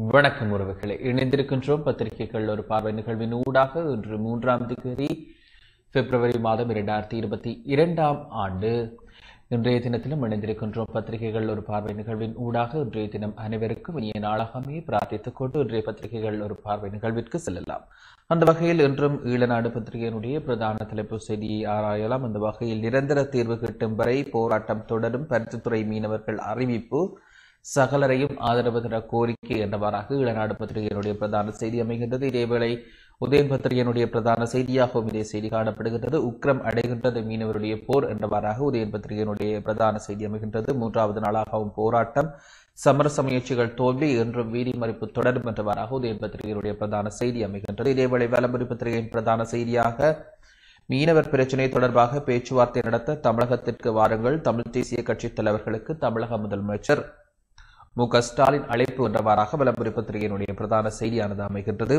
வணக்கம் உறவுகளை இணைந்திருக்கின்றோம் பத்திரிகைகள் ஒரு பார்வை நிகழ்வின் ஊடாக இன்று மூன்றாம் தேதி பிப்ரவரி மாதம் இரண்டாயிரத்தி இருபத்தி இரண்டாம் ஆண்டு இன்றைய தினத்திலும் இணைந்திருக்கின்றோம் பத்திரிகைகள் ஒரு பார்வை நிகழ்வின் ஊடாக இன்றைய தினம் அனைவருக்கும் இனிய நாளாகவே பிரார்த்தித்துக் கொண்டு இன்றைய பத்திரிகைகள் ஒரு பார்வை நிகழ்விற்கு செல்லலாம் அந்த வகையில் இன்றும் ஈழநாடு பத்திரிகையினுடைய பிரதான தலைப்பு செய்தியை ஆராயலாம் அந்த வகையில் நிரந்தர தீர்வு கிட்டும் வரை போராட்டம் தொடரும் பருத்தித்துறை மீனவர்கள் அறிவிப்பு சகலரையும் ஆதரவு தர கோரிக்கை என்றவாறாக ஈழநாடு பத்திரிகையினுடைய பிரதான செய்தி அமைகின்றது இதேவேளை உதயன் பத்திரிகையினுடைய பிரதான செய்தியாகவும் இதே செய்தி காணப்படுகின்றது உக்ரம் அடைகின்றது மீனவருடைய போர் என்றவாறாக உதயன் பத்திரிகையினுடைய பிரதான செய்தி அமைகின்றது மூன்றாவது நாளாகவும் போராட்டம் சமரச முயற்சிகள் தோல்வி என்றும் வீதி மறிப்பு தொடரும் என்றவாறாக உதயன் பத்திரிகையினுடைய பிரதான செய்தி அமைகின்றது இதேவேளை வலம்புரி பத்திரிகையின் பிரதான செய்தியாக மீனவர் பிரச்சினை தொடர்பாக பேச்சுவார்த்தை நடத்த தமிழகத்திற்கு வாருங்கள் தமிழ் தேசிய கட்சி தலைவர்களுக்கு தமிழக முதலமைச்சர் மு க ஸ்டாலின் அழைப்பு என்றவாறாக விளம்பர பத்திரிகையினுடைய பிரதான செய்தியானது அமைகின்றது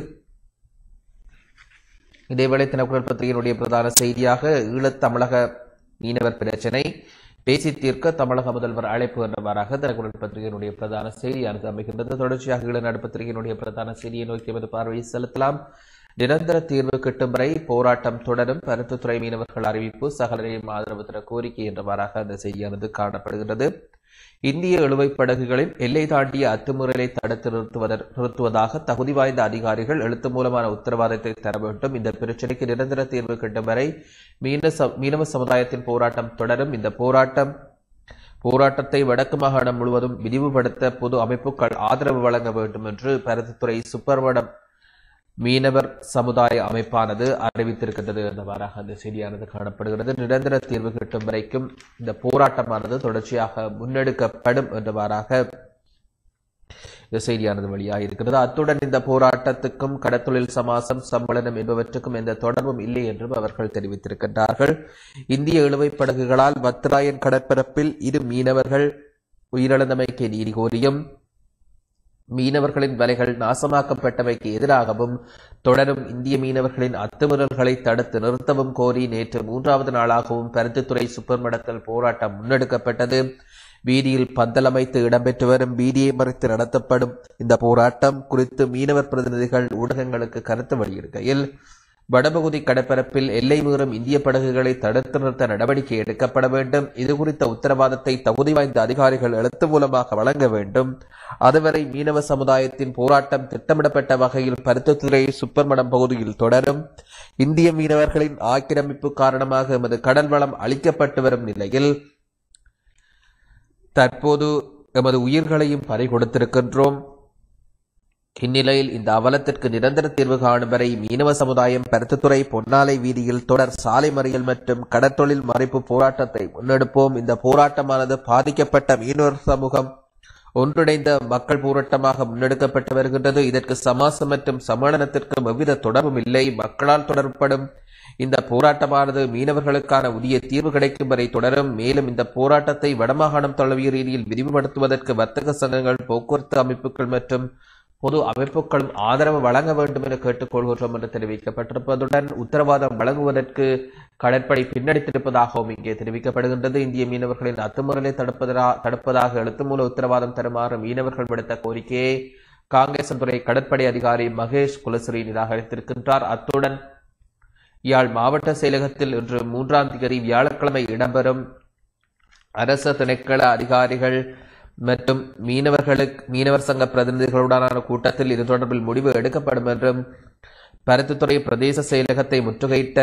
இதேவேளை தினக்குரல் பத்திரிகையினுடைய பிரதான செய்தியாக ஈழத் தமிழக மீனவர் பிரச்சினை பேசி தீர்க்க தமிழக முதல்வர் அழைப்பு என்றவாறாக தினக்குரல் பத்திரிகையினுடைய பிரதான செய்தியானது அமைகின்றது தொடர்ச்சியாக ஈழநாடு பத்திரிகையினுடைய பிரதான செய்தியை நோக்கி எமது பார்வையை செலுத்தலாம் நிரந்தர தீர்வு கிட்டும் வரை போராட்டம் தொடரும் பருத்துத்துறை மீனவர்கள் அறிவிப்பு சகலரையும் ஆதரவு தர கோரிக்கை என்றவாறாக அந்த செய்தியானது காணப்படுகிறது இந்திய இழுவைப் படகுகளில் எல்லை தாண்டிய அத்துமுறையை தடுத்து நிறுத்துவதற் நிறுத்துவதாக தகுதி வாய்ந்த அதிகாரிகள் எழுத்து மூலமான உத்தரவாதத்தை தர வேண்டும் இந்த பிரச்சினைக்கு நிரந்தர தீர்வு கிட்டும் வரை மீன ச- மீனவ சமுதாயத்தின் போராட்டம் தொடரும் இந்த போராட்டம் போராட்டத்தை வடக்கு மாகாணம் முழுவதும் விரிவுபடுத்த பொது அமைப்புகள் ஆதரவு வழங்க வேண்டும் என்று பருத்தித்துறை சுப்பர்வடம் மீனவர் சமுதாய அமைப்பானது அறிவித்திருக்கின்றது என்றவாறாக அந்த செய்தியானது காணப்படுகிறது நிரந்தர தீர்வு கிட்டும் வரைக்கும் இந்த போராட்டமானது தொடர்ச்சியாக முன்னெடுக்கப்படும் என்றவாறாக இந்த செய்தியானது வெளியாக இருக்கிறது அத்துடன் இந்த போராட்டத்துக்கும் கடத்தொழில் சமாசம் சம்மேளனம் என்பவற்றுக்கும் எந்த தொடர்பும் இல்லை என்றும் அவர்கள் தெரிவித்திருக்கின்றார்கள் இந்திய இழுவைப் படகுகளால் வத்ராயன் கடற்பரப்பில் இரு மீனவர்கள் உயிரிழந்தமைக்கு நீதி கோரியும் மீனவர்களின் வலைகள் நாசமாக்கப்பட்டமைக்கு எதிராகவும் தொடரும் இந்திய மீனவர்களின் அத்துமீறல்களை தடுத்து நிறுத்தவும் கோரி நேற்று மூன்றாவது நாளாகவும் பருத்தித்துறை சுப்பர்மடத்தில் போராட்டம் முன்னெடுக்கப்பட்டது வீதியில் பந்தல் அமைத்து இடம்பெற்று வரும் வீதியை மறைத்து நடத்தப்படும் இந்த போராட்டம் குறித்து மீனவர் பிரதிநிதிகள் ஊடகங்களுக்கு கருத்து வெளியிடுகையில் வடபகுதி கடற்பரப்பில் எல்லை மீறும் இந்திய படகுகளை தடுத்து நிறுத்த நடவடிக்கை எடுக்கப்பட வேண்டும் இது குறித்த உத்தரவாதத்தை தகுதி வாய்ந்த அதிகாரிகள் எழுத்து மூலமாக வழங்க வேண்டும் அதுவரை மீனவ சமுதாயத்தின் போராட்டம் திட்டமிடப்பட்ட வகையில் பருத்தத்துறை சுப்பர்மடம் பகுதியில் தொடரும் இந்திய மீனவர்களின் ஆக்கிரமிப்பு காரணமாக எமது கடல் வளம் அளிக்கப்பட்டு வரும் நிலையில் தற்போது எமது உயிர்களையும் பறி கொடுத்திருக்கின்றோம் இந்நிலையில் இந்த அவலத்திற்கு நிரந்தர தீர்வு காணும் வரை மீனவ சமுதாயம் பருத்தித்துறை பொன்னாலை வீதியில் தொடர் சாலை மறியல் மற்றும் கடற்தொழில் மறைப்பு போராட்டத்தை முன்னெடுப்போம் இந்த போராட்டமானது பாதிக்கப்பட்ட மீனவர் சமூகம் ஒன்றிணைந்த மக்கள் போராட்டமாக முன்னெடுக்கப்பட்டு வருகின்றது இதற்கு சமாசம் மற்றும் சம்மேளனத்திற்கும் எவ்வித தொடர்பும் இல்லை மக்களால் தொடரப்படும் இந்த போராட்டமானது மீனவர்களுக்கான உரிய தீர்வு கிடைக்கும் வரை தொடரும் மேலும் இந்த போராட்டத்தை வடமாகாணம் தழுவிய ரீதியில் விரிவுபடுத்துவதற்கு வர்த்தக சங்கங்கள் போக்குவரத்து அமைப்புகள் மற்றும் பொது அமைப்புகளும் ஆதரவு வழங்க வேண்டும் என கேட்டுக்கொள்கின்றோம் என்று தெரிவிக்கப்பட்டிருப்பதுடன் உத்தரவாதம் வழங்குவதற்கு கடற்படை பின்னடித்திருப்பதாகவும் இங்கே தெரிவிக்கப்படுகின்றது இந்திய மீனவர்களின் அத்துமுறையை தடுப்பதா தடுப்பதாக எழுத்துமூல உத்தரவாதம் தருமாறு மீனவர்கள் விடுத்த கோரிக்கையை காங்கிரஸ் துறை கடற்படை அதிகாரி மகேஷ் குலஸ்ரீ நிராகரித்திருக்கின்றார் அத்துடன் யாழ் மாவட்ட செயலகத்தில் இன்று மூன்றாம் தேதி வியாழக்கிழமை இடம்பெறும் அரச திணைக்கள அதிகாரிகள் மற்றும் மீனவர்களுக்கு மீனவர் சங்க பிரதிநிதிகளுடனான கூட்டத்தில் இது தொடர்பில் முடிவு எடுக்கப்படும் என்றும் பருத்தித்துறை பிரதேச செயலகத்தை முற்றுகையிட்ட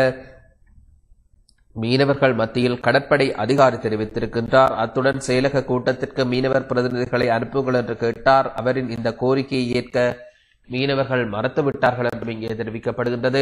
மீனவர்கள் மத்தியில் கடற்படை அதிகாரி தெரிவித்திருக்கின்றார் அத்துடன் செயலக கூட்டத்திற்கு மீனவர் பிரதிநிதிகளை அனுப்புங்கள் என்று கேட்டார் அவரின் இந்த கோரிக்கையை ஏற்க மீனவர்கள் மறுத்துவிட்டார்கள் என்றும் இங்கே தெரிவிக்கப்படுகின்றது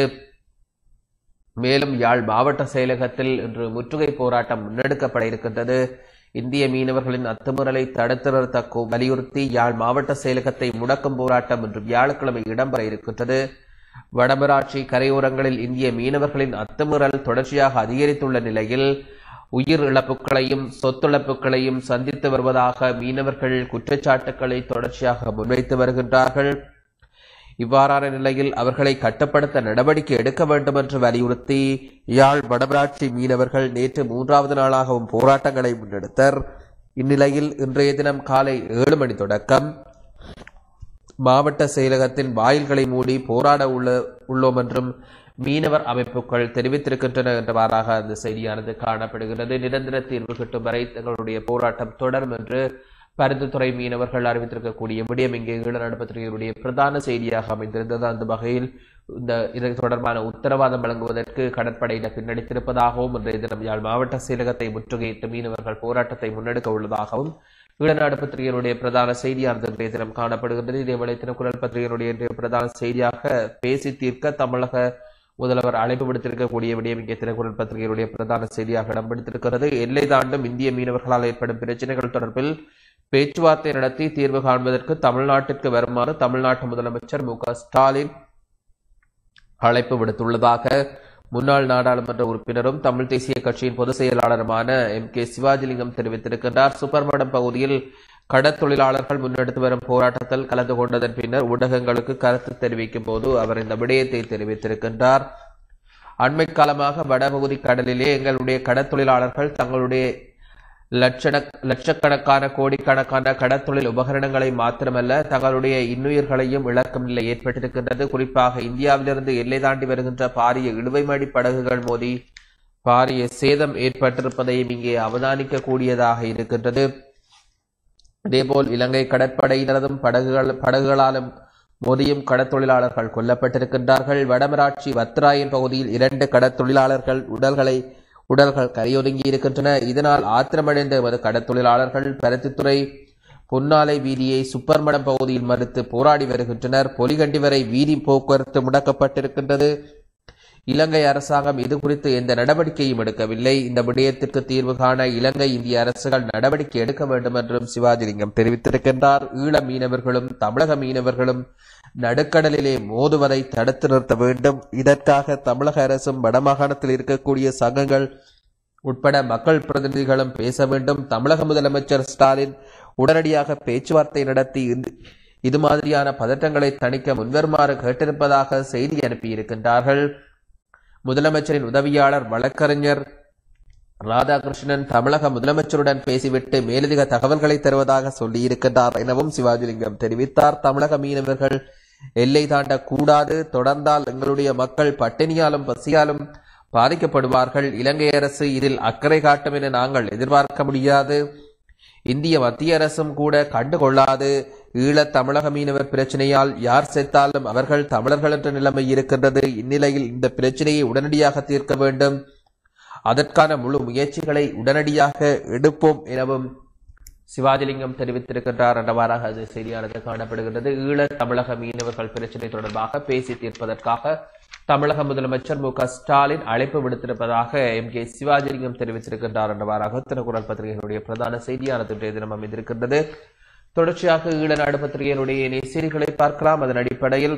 மேலும் யாழ் மாவட்ட செயலகத்தில் இன்று முற்றுகை போராட்டம் முன்னெடுக்கப்பட இருக்கின்றது இந்திய மீனவர்களின் அத்துமுறலை தடுத்து நிறுத்த கோ- வலியுறுத்தி யாழ் மாவட்ட செயலகத்தை முடக்கும் போராட்டம் இன்று வியாழக்கிழமை இடம்பெற இருக்கின்றது வடமராட்சி கரையோரங்களில் இந்திய மீனவர்களின் அத்துமுறல் தொடர்ச்சியாக அதிகரித்துள்ள நிலையில் உயிர் இழப்புகளையும் சொத்துழப்புகளையும் சந்தித்து வருவதாக மீனவர்கள் குற்றச்சாட்டுக்களை தொடர்ச்சியாக முன்வைத்து வருகின்றார்கள் இவ்வாறான நிலையில் அவர்களை கட்டுப்படுத்த நடவடிக்கை எடுக்க வேண்டும் என்று வலியுறுத்தி யாழ் வடமராட்சி மீனவர்கள் நேற்று மூன்றாவது நாளாகவும் போராட்டங்களை முன்னெடுத்தர் இந்நிலையில் இன்றைய தினம் காலை ஏழு மணி தொடக்கம் மாவட்ட செயலகத்தின் வாயில்களை மூடி போராட உள்ள உள்ளோம் என்றும் மீனவர் அமைப்புகள் தெரிவித்திருக்கின்றன என்றவாறாக அந்த செய்தியானது காணப்படுகிறது நிரந்தர தீர்வு கிட்டும் வரை தங்களுடைய போராட்டம் தொடரும் என்று பருந்துத்துறை மீனவர்கள் அறிவித்திருக்கக்கூடிய விடயம் இங்கே ஈழநாடு பத்திரிகையுடைய பிரதான செய்தியாக அமைந்திருந்தது அந்த வகையில் இந்த இது தொடர்பான உத்தரவாதம் வழங்குவதற்கு கடற்படையினர் பின்னடித்திருப்பதாகவும் இன்றைய தினம் யாழ் மாவட்ட செயலகத்தை முற்றுகையிட்டு மீனவர்கள் போராட்டத்தை முன்னெடுக்க உள்ளதாகவும் ஈழநாடு பத்திரிகையினுடைய பிரதான செய்தியானது இன்றைய தினம் காணப்படுகின்றது இதேவேளை தினக்குரல் பத்திரிகையினுடைய இன்றைய பிரதான செய்தியாக பேசி தீர்க்க தமிழக முதல்வர் அழைப்பு விடுத்திருக்கக்கூடிய விடயம் இங்கே தினக்குரல் பத்திரிகையுடைய பிரதான செய்தியாக இடம் பிடித்திருக்கிறது எல்லை தாண்டும் இந்திய மீனவர்களால் ஏற்படும் பிரச்சனைகள் தொடர்பில் பேச்சுவார்த்தை நடத்தி தீர்வு காண்பதற்கு தமிழ்நாட்டிற்கு வருமாறு தமிழ்நாட்டு முதலமைச்சர் மு க ஸ்டாலின் அழைப்பு விடுத்துள்ளதாக முன்னாள் நாடாளுமன்ற உறுப்பினரும் தமிழ் தேசிய கட்சியின் பொதுச் செயலாளருமான எம் கே சிவாஜிலிங்கம் தெரிவித்திருக்கின்றார் சுப்பர்மடம் பகுதியில் கடற்தொழிலாளர்கள் முன்னெடுத்து வரும் போராட்டத்தில் கலந்து கொண்டதன் பின்னர் ஊடகங்களுக்கு கருத்து தெரிவிக்கும் போது அவர் இந்த விடயத்தை தெரிவித்திருக்கின்றார் அண்மை காலமாக வடபகுதி கடலிலே எங்களுடைய கடற்தொழிலாளர்கள் தங்களுடைய லட்சண லட்சக்கணக்கான கோடிக்கணக்கான கடற்தொழில் உபகரணங்களை மாத்திரமல்ல தங்களுடைய இன்னுயிர்களையும் இழக்கும் நிலை ஏற்பட்டிருக்கின்றது குறிப்பாக இந்தியாவிலிருந்து எல்லை தாண்டி வருகின்ற பாரிய இழுவைமடி படகுகள் மோதி பாரிய சேதம் ஏற்பட்டிருப்பதையும் இங்கே அவதானிக்க கூடியதாக இருக்கின்றது இதேபோல் இலங்கை கடற்படையினரதும் படகுகள் படகுகளாலும் மோதியும் கடற்தொழிலாளர்கள் கொல்லப்பட்டிருக்கின்றார்கள் வடமராட்சி வத்ராயன் பகுதியில் இரண்டு கடற்தொழிலாளர்கள் உடல்களை உடல்கள் கரையொதுங்கி இருக்கின்றன இதனால் ஆத்திரமடைந்த எமது கடற்தொழிலாளர்கள் பருத்தித்துறை பொன்னாலை வீதியை சுப்பர்மடம் பகுதியில் மறுத்து போராடி வருகின்றனர் பொலிகண்டி வரை வீதி போக்குவரத்து முடக்கப்பட்டிருக்கின்றது இலங்கை அரசாங்கம் இது குறித்து எந்த நடவடிக்கையும் எடுக்கவில்லை இந்த விடயத்திற்கு தீர்வு காண இலங்கை இந்திய அரசுகள் நடவடிக்கை எடுக்க வேண்டும் என்றும் சிவாஜிலிங்கம் தெரிவித்திருக்கின்றார் ஈழ மீனவர்களும் தமிழக மீனவர்களும் நடுக்கடலிலே மோதுவதை தடுத்து நிறுத்த வேண்டும் இதற்காக தமிழக அரசும் வடமாகாணத்தில் இருக்கக்கூடிய சங்கங்கள் உட்பட மக்கள் பிரதிநிதிகளும் பேச வேண்டும் தமிழக முதலமைச்சர் ஸ்டாலின் உடனடியாக பேச்சுவார்த்தை நடத்தி இந்த- இது மாதிரியான பதற்றங்களை தணிக்க முன்வருமாறு கேட்டிருப்பதாக செய்தி அனுப்பியிருக்கின்றார்கள் முதலமைச்சரின் உதவியாளர் வழக்கறிஞர் ராதாகிருஷ்ணன் தமிழக முதலமைச்சருடன் பேசிவிட்டு மேலதிக தகவல்களை தருவதாக சொல்லியிருக்கின்றார் எனவும் சிவாஜிலிங்கம் தெரிவித்தார் தமிழக மீனவர்கள் எல்லை தாண்ட கூடாது தொடர்ந்தால் எங்களுடைய மக்கள் பட்டினியாலும் பசியாலும் பாதிக்கப்படுவார்கள் இலங்கை அரசு இதில் அக்கறை காட்டும் என நாங்கள் எதிர்பார்க்க முடியாது இந்திய மத்திய அரசும் கூட கண்டுகொள்ளாது ஈழத் தமிழக மீனவர் பிரச்சனையால் யார் செத்தாலும் அவர்கள் தமிழர்கள் என்ற நிலைமை இருக்கின்றது இந்நிலையில் இந்த பிரச்சனையை உடனடியாக தீர்க்க வேண்டும் அதற்கான முழு முயற்சிகளை உடனடியாக எடுப்போம் எனவும் சிவாஜிலிங்கம் தெரிவித்திருக்கின்றார் என்றவாறாக அது செய்தியானது காணப்படுகின்றது ஈழத் தமிழக மீனவர்கள் பிரச்சனை தொடர்பாக பேசி தீர்ப்பதற்காக தமிழக முதலமைச்சர் மு க ஸ்டாலின் அழைப்பு விடுத்திருப்பதாக எம் கே சிவாஜிலிங்கம் தெரிவித்திருக்கின்றார் என்றவாறாக திருக்குறள் பத்திரிகையினுடைய பிரதான செய்தியானது இன்றைய தினம் அமைந்திருக்கின்றது தொடர்ச்சியாக ஈழநாடு பத்திரிகையினுடைய இணைய செய்திகளை பார்க்கலாம் அதன் அடிப்படையில்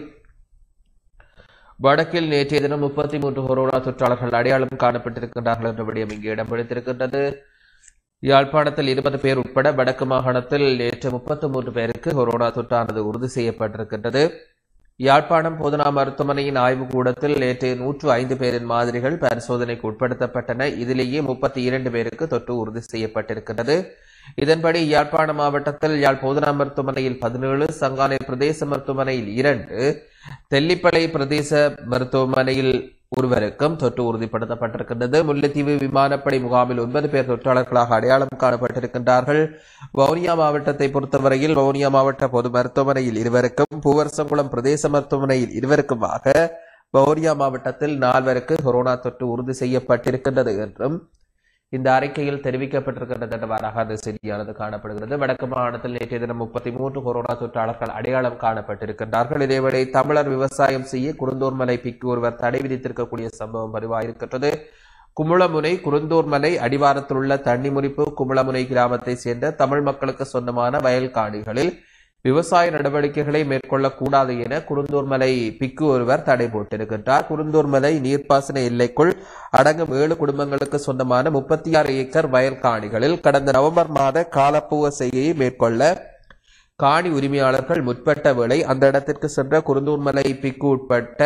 வடக்கில் நேற்றைய தினம் முப்பத்தி மூன்று கொரோனா தொற்றாளர்கள் அடையாளம் காணப்பட்டிருக்கின்றார்கள் என்ற விடயம் இங்கே இடம் பிடித்திருக்கின்றது யாழ்ப்பாணத்தில் இருபது பேர் உட்பட வடக்கு மாகாணத்தில் நேற்று முப்பத்தி மூன்று பேருக்கு கொரோனா தொற்றானது உறுதி செய்யப்பட்டிருக்கின்றது யாழ்ப்பாணம் போதனா மருத்துவமனையின் ஆய்வுக் கூடத்தில் நேற்று நூற்று ஐந்து பேரின் மாதிரிகள் பரிசோதனைக்கு உட்படுத்தப்பட்டன இதிலேயே முப்பத்தி இரண்டு பேருக்கு தொற்று உறுதி செய்யப்பட்டிருக்கிறது இதன்படி யாழ்ப்பாண மாவட்டத்தில் யாழ் போதனா மருத்துவமனையில் பதினேழு சங்கானை பிரதேச மருத்துவமனையில் இரண்டு தெல்லிப்பளை பிரதேச மருத்துவமனையில் ஒருவருக்கும் தொற்று உறுதிப்படுத்தப்பட்டிருக்கின்றது முல்லைத்தீவு விமானப்படை முகாமில் ஒன்பது பேர் தொற்றாளர்களாக அடையாளம் காணப்பட்டிருக்கின்றார்கள் வவுனியா மாவட்டத்தை பொறுத்தவரையில் வவுனியா மாவட்ட பொது மருத்துவமனையில் இருவருக்கும் பூவரசங்குளம் பிரதேச மருத்துவமனையில் இருவருக்குமாக வவுனியா மாவட்டத்தில் நால்வருக்கு கொரோனா தொற்று உறுதி செய்யப்பட்டிருக்கின்றது என்றும் இந்த அறிக்கையில் தெரிவிக்கப்பட்டிருக்கின்றது என்றவாறாக அந்த செய்தியானது காணப்படுகிறது வடக்கு மாகாணத்தில் நேற்றைய தினம் முப்பத்தி மூன்று கொரோனா தொற்றாளர்கள் அடையாளம் காணப்பட்டிருக்கின்றார்கள் இதேவேளை தமிழர் விவசாயம் செய்ய குருந்தூர்மலை பிக்கு ஒருவர் தடை விதித்திருக்கக்கூடிய சம்பவம் பதிவாயிருக்கின்றது குமுளமுனை குருந்தூர்மலை அடிவாரத்தில் உள்ள தண்ணிமுறிப்பு குமுளமுனை கிராமத்தை சேர்ந்த தமிழ் மக்களுக்கு சொந்தமான வயல் காணிகளில் விவசாய நடவடிக்கைகளை மேற்கொள்ளக்கூடாது என குருந்தூர்மலை பிக்கு ஒருவர் தடை போட்டிருக்கின்றார் குருந்தூர்மலை நீர்ப்பாசன எல்லைக்குள் அடங்கும் ஏழு குடும்பங்களுக்கு சொந்தமான முப்பத்தி ஆறு ஏக்கர் வயல் காணிகளில் கடந்த நவம்பர் மாத காலப்புவ செய்கையை மேற்கொள்ள காணி உரிமையாளர்கள் முற்பட்ட வேளை அந்த இடத்திற்கு சென்ற குருந்தூர்மலை பிக்கு உட்பட்ட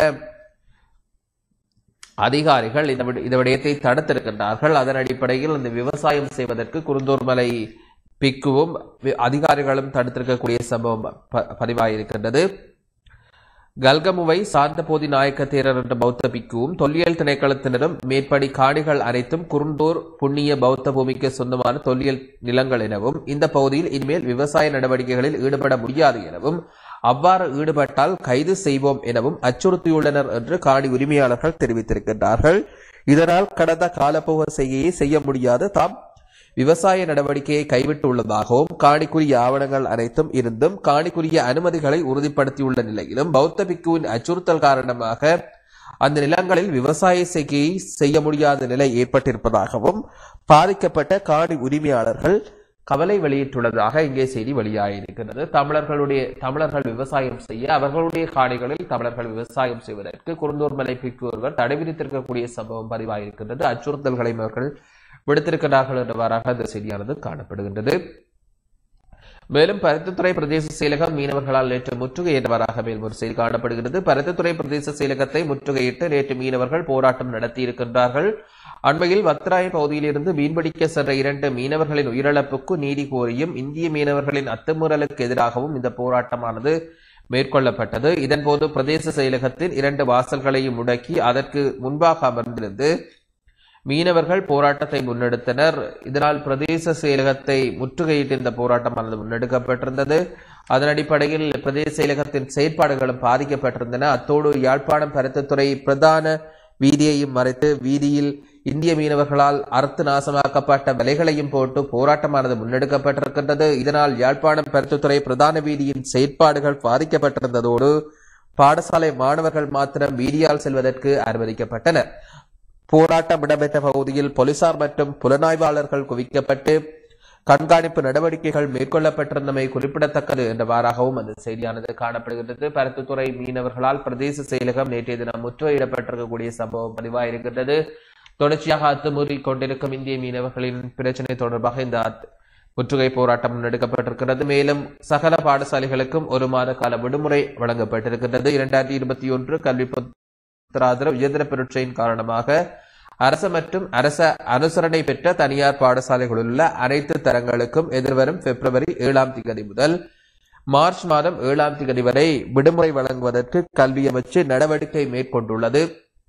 அதிகாரிகள் இந்த விட- இந்த விடயத்தை தடுத்திருக்கின்றார்கள் அதன் அடிப்படையில் இந்த விவசாயம் செய்வதற்கு குருந்தூர்மலை பிக்குவும் வி- அதிகாரிகளும் தடுத்திருக்கக்கூடிய சம்பவம் ப- பதிவாகியிருக்கின்றது கல்கமுவை சாந்தபோதி நாயக்க தேரர் என்ற பௌத்த பிக்குவும் தொல்லியல் திணைக்களத்தினரும் மேற்படி காணிகள் அனைத்தும் குருண்டூர் புண்ணிய பௌத்த பூமிக்கு சொந்தமான தொல்லியல் நிலங்கள் எனவும் இந்த பகுதியில் இனிமேல் விவசாய நடவடிக்கைகளில் ஈடுபட முடியாது எனவும் அவ்வாறு ஈடுபட்டால் கைது செய்வோம் எனவும் அச்சுறுத்தியுள்ளனர் என்று காணி உரிமையாளர்கள் தெரிவித்திருக்கின்றார்கள் இதனால் கடந்த காலப்போக செய்கையை செய்ய முடியாது தாம் விவசாய நடவடிக்கையை கைவிட்டுள்ளதாகவும் காணிக்குரிய ஆவணங்கள் அனைத்தும் இருந்தும் காணிக்குரிய அனுமதிகளை உறுதிப்படுத்தியுள்ள நிலையிலும் பௌத்த பிக்குவின் அச்சுறுத்தல் காரணமாக அந்த நிலங்களில் விவசாய செய்கையை செய்ய முடியாத நிலை ஏற்பட்டிருப்பதாகவும் பாதிக்கப்பட்ட காணி உரிமையாளர்கள் கவலை வெளியிட்டுள்ளதாக இங்கே செய்தி வெளியாகியிருக்கிறது தமிழர்களுடைய தமிழர்கள் விவசாயம் செய்ய அவர்களுடைய காணிகளில் தமிழர்கள் விவசாயம் செய்வதற்கு குருந்தூர் மலை பிக்கு ஒருவர் தடை விதித்திருக்கக்கூடிய சம்பவம் பதிவாகியிருக்கின்றது அச்சுறுத்தல்களை அவர்கள் விடுத்திருக்கிறார்கள் என்றவாறாக அந்த செய்தியானது காணப்படுகின்றது மேலும் பருத்தித்துறை பிரதேச செயலகம் மீனவர்களால் நேற்று முற்றுகையிட்டவராக மேலும் ஒரு செய்தி காணப்படுகிறது பருத்தித்துறை பிரதேச செயலகத்தை முற்றுகையிட்டு நேற்று மீனவர்கள் போராட்டம் நடத்தியிருக்கின்றார்கள் அண்மையில் வத்ராய பகுதியிலிருந்து மீன்பிடிக்க சென்ற இரண்டு மீனவர்களின் உயிரிழப்புக்கு நீதி கோரியும் இந்திய மீனவர்களின் அத்துமீறலுக்கு எதிராகவும் இந்த போராட்டமானது மேற்கொள்ளப்பட்டது இதன்போது பிரதேச செயலகத்தின் இரண்டு வாசல்களையும் முடக்கி அதற்கு முன்பாக அமர்ந்திருந்து மீனவர்கள் போராட்டத்தை முன்னெடுத்தனர் இதனால் பிரதேச செயலகத்தை முற்றுகையிட்டு இந்த போராட்டமானது முன்னெடுக்கப்பட்டிருந்தது அதன் அடிப்படையில் பிரதேச செயலகத்தின் செயற்பாடுகளும் பாதிக்கப்பட்டிருந்தன அத்தோடு யாழ்ப்பாணம் பருத்தித்துறை பிரதான வீதியையும் மறைத்து வீதியில் இந்திய மீனவர்களால் அறுத்து நாசமாக்கப்பட்ட விலைகளையும் போட்டு போராட்டமானது முன்னெடுக்கப்பட்டிருக்கின்றது இதனால் யாழ்ப்பாணம் பருத்தித்துறை பிரதான வீதியின் செயற்பாடுகள் பாதிக்கப்பட்டிருந்ததோடு பாடசாலை மாணவர்கள் மாத்திரம் வீதியால் செல்வதற்கு அனுமதிக்கப்பட்டனர் போராட்டம் இடம்பெற்ற பகுதியில் போலீசார் மற்றும் புலனாய்வாளர்கள் குவிக்கப்பட்டு கண்காணிப்பு நடவடிக்கைகள் மேற்கொள்ளப்பட்டிருந்தமை குறிப்பிடத்தக்கது என்றவாறாகவும் அந்த செய்தியானது காணப்படுகின்றது பருத்தித்துறை மீனவர்களால் பிரதேச செயலகம் நேற்றைய தினம் முற்றுகையிடப்பட்டிருக்கக்கூடிய சம்பவம் பதிவாயிருக்கின்றது தொடர்ச்சியாக அத்துமீறி கொண்டிருக்கும் இந்திய மீனவர்களின் பிரச்சினை தொடர்பாக இந்த அத்- முற்றுகை போராட்டம் முன்னெடுக்கப்பட்டிருக்கிறது மேலும் சகல பாடசாலைகளுக்கும் ஒரு மாத கால விடுமுறை வழங்கப்பட்டிருக்கின்றது இரண்டாயிரத்தி இருபத்தி ஒன்று கல்வி பொதுத்தராதர உயர்தர பரீட்சையின் காரணமாக அரசு மற்றும் அரச அனுசரணை பெற்ற தனியார் பாடசாலைகளில் உள்ள அனைத்து தரங்களுக்கும் எதிர்வரும் பிப்ரவரி ஏழாம் தேதி முதல் மார்ச் மாதம் ஏழாம் தேதி வரை விடுமுறை வழங்குவதற்கு கல்வி அமைச்சு நடவடிக்கை மேற்கொண்டுள்ளது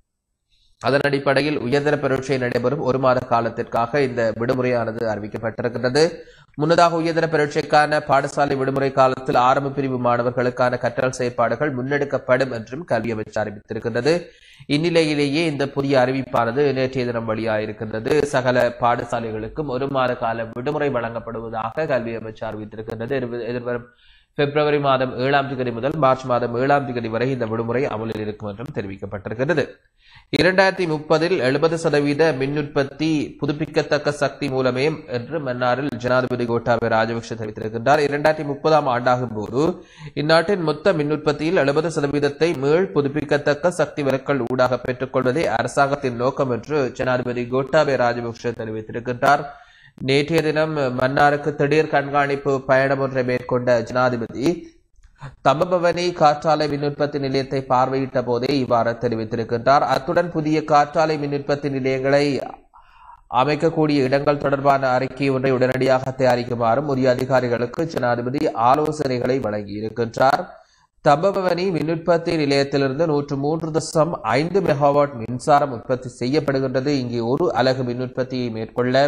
அதன் அடிப்படையில் உயர்தர பரீட்சை நடைபெறும் ஒரு மாத காலத்திற்காக இந்த விடுமுறையானது அறிவிக்கப்பட்டிருக்கிறது முன்னதாக உயர்தர பரீட்சைக்கான பாடசாலை விடுமுறை காலத்தில் ஆரம்ப பிரிவு மாணவர்களுக்கான கற்றல் செயற்பாடுகள் முன்னெடுக்கப்படும் என்றும் கல்வி அமைச்சு அறிவித்திருக்கின்றது இந்நிலையிலேயே இந்த புதிய அறிவிப்பானது நேற்றைய தினம் வெளியாயிருக்கின்றது சகல பாடசாலைகளுக்கும் ஒரு மாத கால விடுமுறை வழங்கப்படுவதாக கல்வி அமைச்சு அறிவித்திருக்கின்றது எதிர்வ- எதிர்வரும் பிப்ரவரி மாதம் ஏழாம் தேதி முதல் மார்ச் மாதம் ஏழாம் தேதி வரை இந்த விடுமுறை அமலில் இருக்கும் என்றும் தெரிவிக்கப்பட்டிருக்கிறது இரண்டாயிரத்தி முப்பதில் எழுபது சதவீத மின் உற்பத்தி புதுப்பிக்கத்தக்க சக்தி மூலமே என்று மன்னாரில் ஜனாதிபதி கோட்டாபய ராஜபக்ஷ தெரிவித்திருக்கின்றார் இரண்டாயிரத்தி முப்பதாம் ஆண்டாகும் போது இந்நாட்டின் மொத்த மின் உற்பத்தியில் எழுபது சதவீதத்தை மீள் புதுப்பிக்கத்தக்க சக்தி விலக்கல் ஊடாக பெற்றுக்கொள்வதே அரசாங்கத்தின் நோக்கம் என்று ஜனாதிபதி கோட்டாபய ராஜபக்ஷ தெரிவித்திருக்கின்றார் நேற்றைய தினம் மன்னாருக்கு திடீர் கண்காணிப்பு பயணம் ஒன்றை மேற்கொண்ட ஜனாதிபதி தம்பபவனி காற்றாலை மின் உற்பத்தி நிலையத்தை பார்வையிட்ட போதே இவ்வாறு தெரிவித்திருக்கின்றார் அத்துடன் புதிய காற்றாலை மின் உற்பத்தி நிலையங்களை அமைக்கக்கூடிய இடங்கள் தொடர்பான அறிக்கை ஒன்றை உடனடியாக தயாரிக்குமாறும் உரிய அதிகாரிகளுக்கு ஜனாதிபதி ஆலோசனைகளை வழங்கியிருக்கின்றார் தம்பபவனி மின் உற்பத்தி நிலையத்திலிருந்து நூற்று மூன்று தசம் ஐந்து மெகாவாட் மின்சாரம் உற்பத்தி செய்யப்படுகின்றது இங்கே ஒரு அலகு மின் உற்பத்தியை மேற்கொள்ள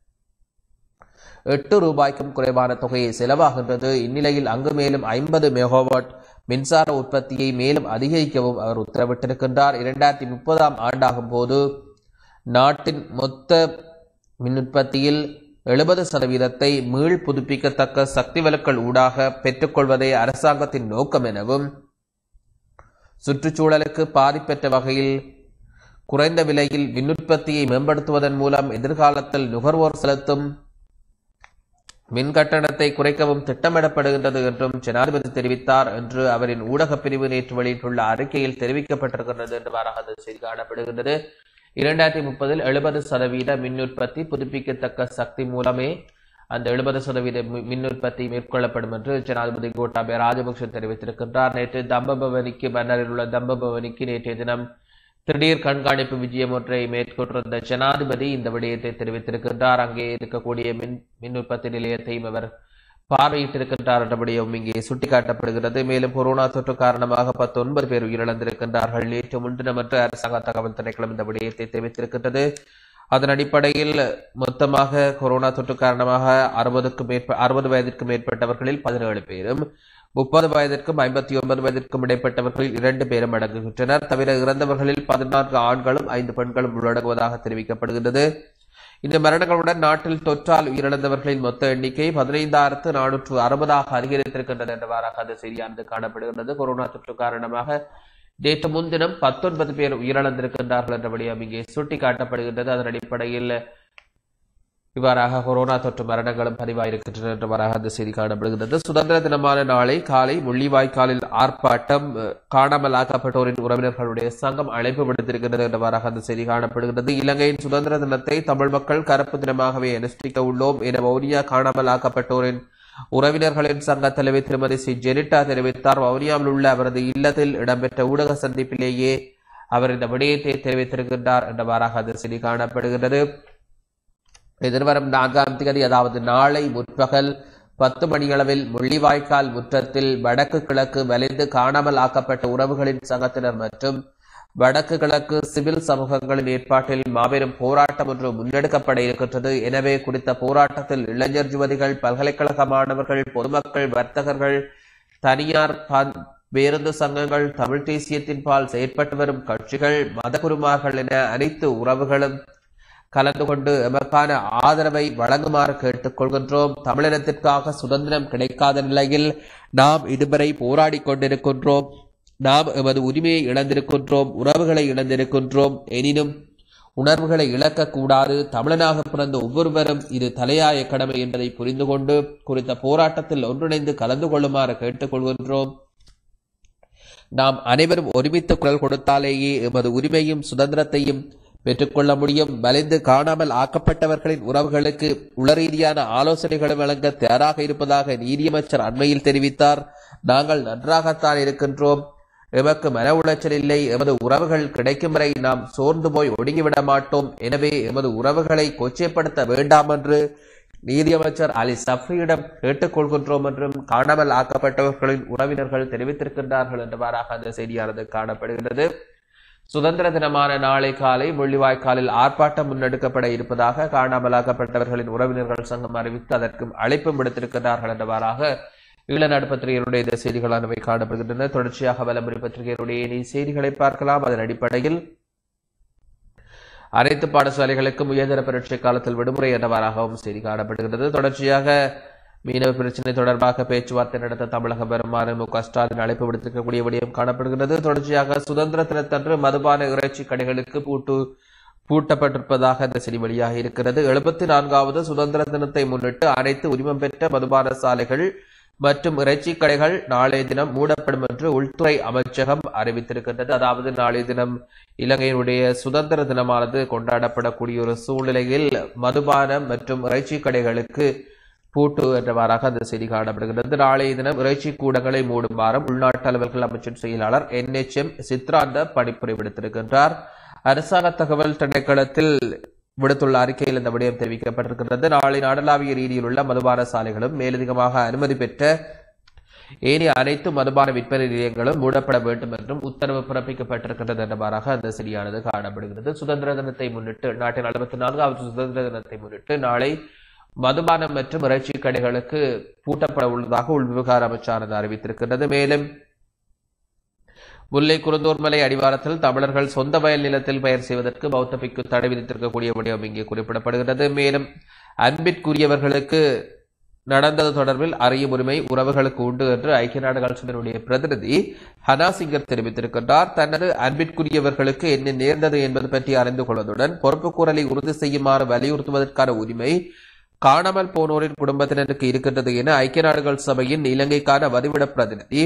எட்டு ரூபாய்க்கும் குறைவான தொகையை செலவாகின்றது இந்நிலையில் அங்கு மேலும் ஐம்பது மெகாவாட் மின்சார உற்பத்தியை மேலும் அதிகரிக்கவும் அவர் உத்தரவிட்டிருக்கின்றார் இரண்டாயிரத்தி முப்பதாம் ஆண்டாகும் போது நாட்டின் மொத்த மின் உற்பத்தியில் எழுபது சதவீதத்தை மீள் புதுப்பிக்கத்தக்க சக்தி விலக்கல் ஊடாக பெற்றுக்கொள்வதே அரசாங்கத்தின் நோக்கம் எனவும் சுற்றுச்சூழலுக்கு பாதிப்பற்ற வகையில் குறைந்த விலையில் மின் உற்பத்தியை மேம்படுத்துவதன் மூலம் எதிர்காலத்தில் நுகர்வோர் செலுத்தும் மின் கட்டணத்தை குறைக்கவும் திட்டமிடப்படுகின்றது என்றும் ஜனாதிபதி தெரிவித்தார் என்று அவரின் ஊடகப் பிரிவு நேற்று வெளியிட்டுள்ள அறிக்கையில் தெரிவிக்கப்பட்டிருக்கின்றது என்றவாறாக அது செய்தி காணப்படுகின்றது இரண்டாயிரத்தி முப்பதில் எழுபது சதவீத மின் உற்பத்தி புதுப்பிக்கத்தக்க சக்தி மூலமே அந்த எழுபது சதவீத மி- மின் உற்பத்தி மேற்கொள்ளப்படும் என்று ஜனாதிபதி கோட்டாபய ராஜபக்ஷ தெரிவித்திருக்கின்றார் நேற்று தம்பபவனிக்கு மன்னரில் உள்ள தம்பபவனிக்கு நேற்றைய தினம் திடீர் கண்காணிப்பு விஜயம் ஒன்றை மேற்கொண்டிருந்த ஜனாதிபதி இந்த விடயத்தை தெரிவித்திருக்கின்றார் அங்கே இருக்கக்கூடிய மின் மின் உற்பத்தி நிலையத்தையும் அவர் பார்வையிட்டிருக்கின்றார் என்றபடியும் இங்கே சுட்டிக்காட்டப்படுகிறது மேலும் கொரோனா தொற்று காரணமாக பத்தொன்பது பேர் உயிரிழந்திருக்கின்றார்கள் நேற்று முன்தினம் என்று அரசாங்க தகவல் திணைக்களம் இந்த விடயத்தை தெரிவித்திருக்கின்றது அதன் அடிப்படையில் மொத்தமாக கொரோனா தொற்று காரணமாக அறுபதுக்கும் மேற்ப அறுபது வயதிற்கும் மேற்பட்டவர்களில் பதினேழு பேரும் முப்பது வயதிற்கும் ஐம்பத்தி ஒன்பது வயதிற்கும் இடைப்பட்டவர்களில் இரண்டு பேரும் அடங்குகின்றனர் தவிர இறந்தவர்களில் பதினான்கு ஆண்களும் ஐந்து பெண்களும் உள்ளடங்குவதாக தெரிவிக்கப்படுகின்றது இந்த மரணங்களுடன் நாட்டில் தொற்றால் உயிரிழந்தவர்களின் மொத்த எண்ணிக்கை பதினைந்தாயிரத்து நானூற்று அறுபதாக அதிகரித்திருக்கின்றது என்றவாறாக அது சரியானது காணப்படுகின்றது கொரோனா தொற்று காரணமாக நேற்று முன்தினம் பத்தொன்பது பேர் உயிரிழந்திருக்கின்றார்கள் என்றபடியும் இங்கே சுட்டிக்காட்டப்படுகின்றது அதன் அடிப்படையில் இவ்வாறாக கொரோனா தொற்று மரணங்களும் பதிவாயிருக்கின்றன என்றவாறாக அந்த செய்தி காணப்படுகிறது சுதந்திர தினமான நாளை காலை முள்ளிவாய்க்காலில் ஆர்ப்பாட்டம் அஹ், காணாமல் ஆக்கப்பட்டோரின் உறவினர்களுடைய சங்கம் அழைப்பு விடுத்திருக்கிறது என்றவாறாக அந்த செய்தி காணப்படுகிறது இலங்கையின் சுதந்திர தினத்தை தமிழ் மக்கள் கருப்பு தினமாகவே அனுஷ்டிக்க உள்ளோம் என வவுனியா காணாமல் ஆக்கப்பட்டோரின் உறவினர்களின் சங்க தலைவி திருமதி சி ஜெனிட்டா தெரிவித்தார் வவுனியாவில் உள்ள அவரது இல்லத்தில் இடம்பெற்ற ஊடக சந்திப்பிலேயே அவர் இந்த விடயத்தை தெரிவித்திருக்கின்றார் என்றவாறாக அது செய்தி காணப்படுகிறது எதிர்வரும் நான்காம் தேதி அதாவது நாளை முற்பகல் பத்து மணியளவில் முள்ளிவாய்க்கால் முற்றத்தில் வடக்கு கிழக்கு வலிந்து காணாமல் ஆக்கப்பட்ட உறவுகளின் சங்கத்தினர் மற்றும் வடக்கு கிழக்கு சிவில் சமூகங்களின் ஏற்பாட்டில் மாபெரும் போராட்டம் ஒன்று முன்னெடுக்கப்பட இருக்கின்றது எனவே குறித்த போராட்டத்தில் இளைஞர் யுவதிகள் பல்கலைக்கழக மாணவர்கள் பொதுமக்கள் வர்த்தகர்கள் தனியார் ப- பேருந்து சங்கங்கள் தமிழ் தேசியத்தின் பால் செயற்பட்டு வரும் கட்சிகள் மதகுருமார்கள் என அனைத்து உறவுகளும் கலந்து கொண்டு எமக்கான ஆதரவை வழங்குமாறு கேட்டுக்கொள்கின்றோம் தமிழினத்திற்காக சுதந்திரம் கிடைக்காத நிலையில் நாம் இதுவரை போராடிக் கொண்டிருக்கின்றோம் நாம் எமது உரிமையை இழந்திருக்கின்றோம் உறவுகளை இழந்திருக்கின்றோம் எனினும் உணர்வுகளை இழக்கக்கூடாது தமிழனாக பிறந்த ஒவ்வொருவரும் இது தலையாய கடமை என்பதை புரிந்து கொண்டு குறித்த போராட்டத்தில் ஒன்றிணைந்து கலந்து கொள்ளுமாறு கேட்டுக்கொள்கின்றோம் நாம் அனைவரும் ஒருமித்த குரல் கொடுத்தாலேயே எமது உரிமையும் சுதந்திரத்தையும் பெற்றுக்கொள்ள முடியும் வலிந்து காணாமல் ஆக்கப்பட்டவர்களின் உறவுகளுக்கு உளரீதியான ஆலோசனைகளை வழங்க தயாராக இருப்பதாக நீதியமைச்சர் அண்மையில் தெரிவித்தார் நாங்கள் நன்றாகத்தான் இருக்கின்றோம் எமக்கு மன உளைச்சல் இல்லை எமது உறவுகள் கிடைக்கும் வரை நாம் சோர்ந்து போய் ஒடுங்கிவிட மாட்டோம் எனவே எமது உறவுகளை கொச்சைப்படுத்த வேண்டாம் என்று நீதியமைச்சர் அலி சஃப்ரியிடம் கேட்டுக்கொள்கின்றோம் என்றும் காணாமல் ஆக்கப்பட்டவர்களின் உறவினர்கள் தெரிவித்திருக்கின்றார்கள் என்றவாறாக அந்த செய்தியானது காணப்படுகிறது சுதந்திர தினமான நாளை காலை முள்ளிவாய்க்காலில் ஆர்ப்பாட்டம் முன்னெடுக்கப்பட இருப்பதாக காணாமலாக்கப்பட்டவர்களின் உறவினர்கள் சங்கம் அறிவித்து அதற்கும் அழைப்பும் விடுத்திருக்கிறார்கள் என்றவாறாக ஈழநாடு பத்திரிகையினுடைய இந்த செய்திகளானவை காணப்படுகின்றன தொடர்ச்சியாக வலமுறை பத்திரிகையினுடைய இனி செய்திகளை பார்க்கலாம் அதன் அடிப்படையில் அனைத்து பாடசாலைகளுக்கும் உயர்தர பரீட்சை காலத்தில் விடுமுறை என்றவாறாகவும் செய்தி காணப்படுகிறது தொடர்ச்சியாக மீனவ பிரச்சினை தொடர்பாக பேச்சுவார்த்தை நடத்த தமிழகம் வருமாறு மு க ஸ்டாலின் அழைப்பு விடுத்திருக்கக்கூடிய விடயம் காணப்படுகிறது தொடர்ச்சியாக சுதந்திர தினத்தன்று மதுபான இறைச்சி கடைகளுக்கு பூட்டு பூட்டப்பட்டிருப்பதாக இந்த செய்தி வெளியாக இருக்கிறது எழுபத்தி நான்காவது சுதந்திர தினத்தை முன்னிட்டு அனைத்து உரிமம் பெற்ற மதுபான சாலைகள் மற்றும் இறைச்சி கடைகள் நாளைய தினம் மூடப்படும் என்று உள்துறை அமைச்சகம் அறிவித்திருக்கின்றது அதாவது நாளைய தினம் இலங்கையினுடைய சுதந்திர தினமானது கொண்டாடப்படக்கூடிய ஒரு சூழ்நிலையில் மதுபானம் மற்றும் இறைச்சி கடைகளுக்கு பூட்டு என்றவாறாக அந்த செய்தி காணப்படுகிறது நாளைய தினம் இறைச்சி கூடங்களை மூடுமாறும் உள்நாட்டு அலுவல்கள் அமைச்சின் செயலாளர் என்எச்எம் சித்ராந்த பணிப்புரை விடுத்திருக்கின்றார் அரசாங்க தகவல் திணைக்களத்தில் விடுத்துள்ள அறிக்கையில் இந்த விடயம் தெரிவிக்கப்பட்டிருக்கிறது நாளை நாடளாவிய ரீதியில் உள்ள மதுபான சாலைகளும் மேலதிகமாக அனுமதி பெற்ற ஏனைய அனைத்து மதுபான விற்பனை நிலையங்களும் மூடப்பட வேண்டும் என்றும் உத்தரவு பிறப்பிக்கப்பட்டிருக்கின்றது என்றவாறாக அந்த செய்தியானது காணப்படுகிறது சுதந்திர தினத்தை முன்னிட்டு நாட்டின் அறுபத்தி நான்காவது சுதந்திர தினத்தை முன்னிட்டு நாளை மதுபானம் மற்றும் இறைச்சி கடைகளுக்கு பூட்டப்பட உள்ளதாக உள்விவகார அமைச்சானது அறிவித்திருக்கின்றது மேலும் முல்லை குருந்தூர் மலை அடிவாரத்தில் தமிழர்கள் சொந்த வயல் நிலத்தில் பயிர் செய்வதற்கு பௌத்த பிக்கு தடை விதித்திருக்கக்கூடிய விடயம் இங்கே குறிப்பிடப்படுகிறது மேலும் அன்பிற்குரியவர்களுக்கு நடந்தது தொடர்பில் அறியும் உரிமை உறவுகளுக்கு உண்டு என்று ஐக்கிய நாடுகள் சபையினுடைய பிரதிநிதி ஹனா சிங்கர் தெரிவித்திருக்கின்றார் தனது அன்பிற்குரியவர்களுக்கு என்ன நேர்ந்தது என்பது பற்றி அறிந்து கொள்வதுடன் பொறுப்புக்கூறலை உறுதி செய்யுமாறு வலியுறுத்துவதற்கான உரிமை காணாமல் போனோரின் குடும்பத்தினருக்கு இருக்கின்றது என ஐக்கிய நாடுகள் சபையின் இலங்கைக்கான வதிவிட பிரதிநிதி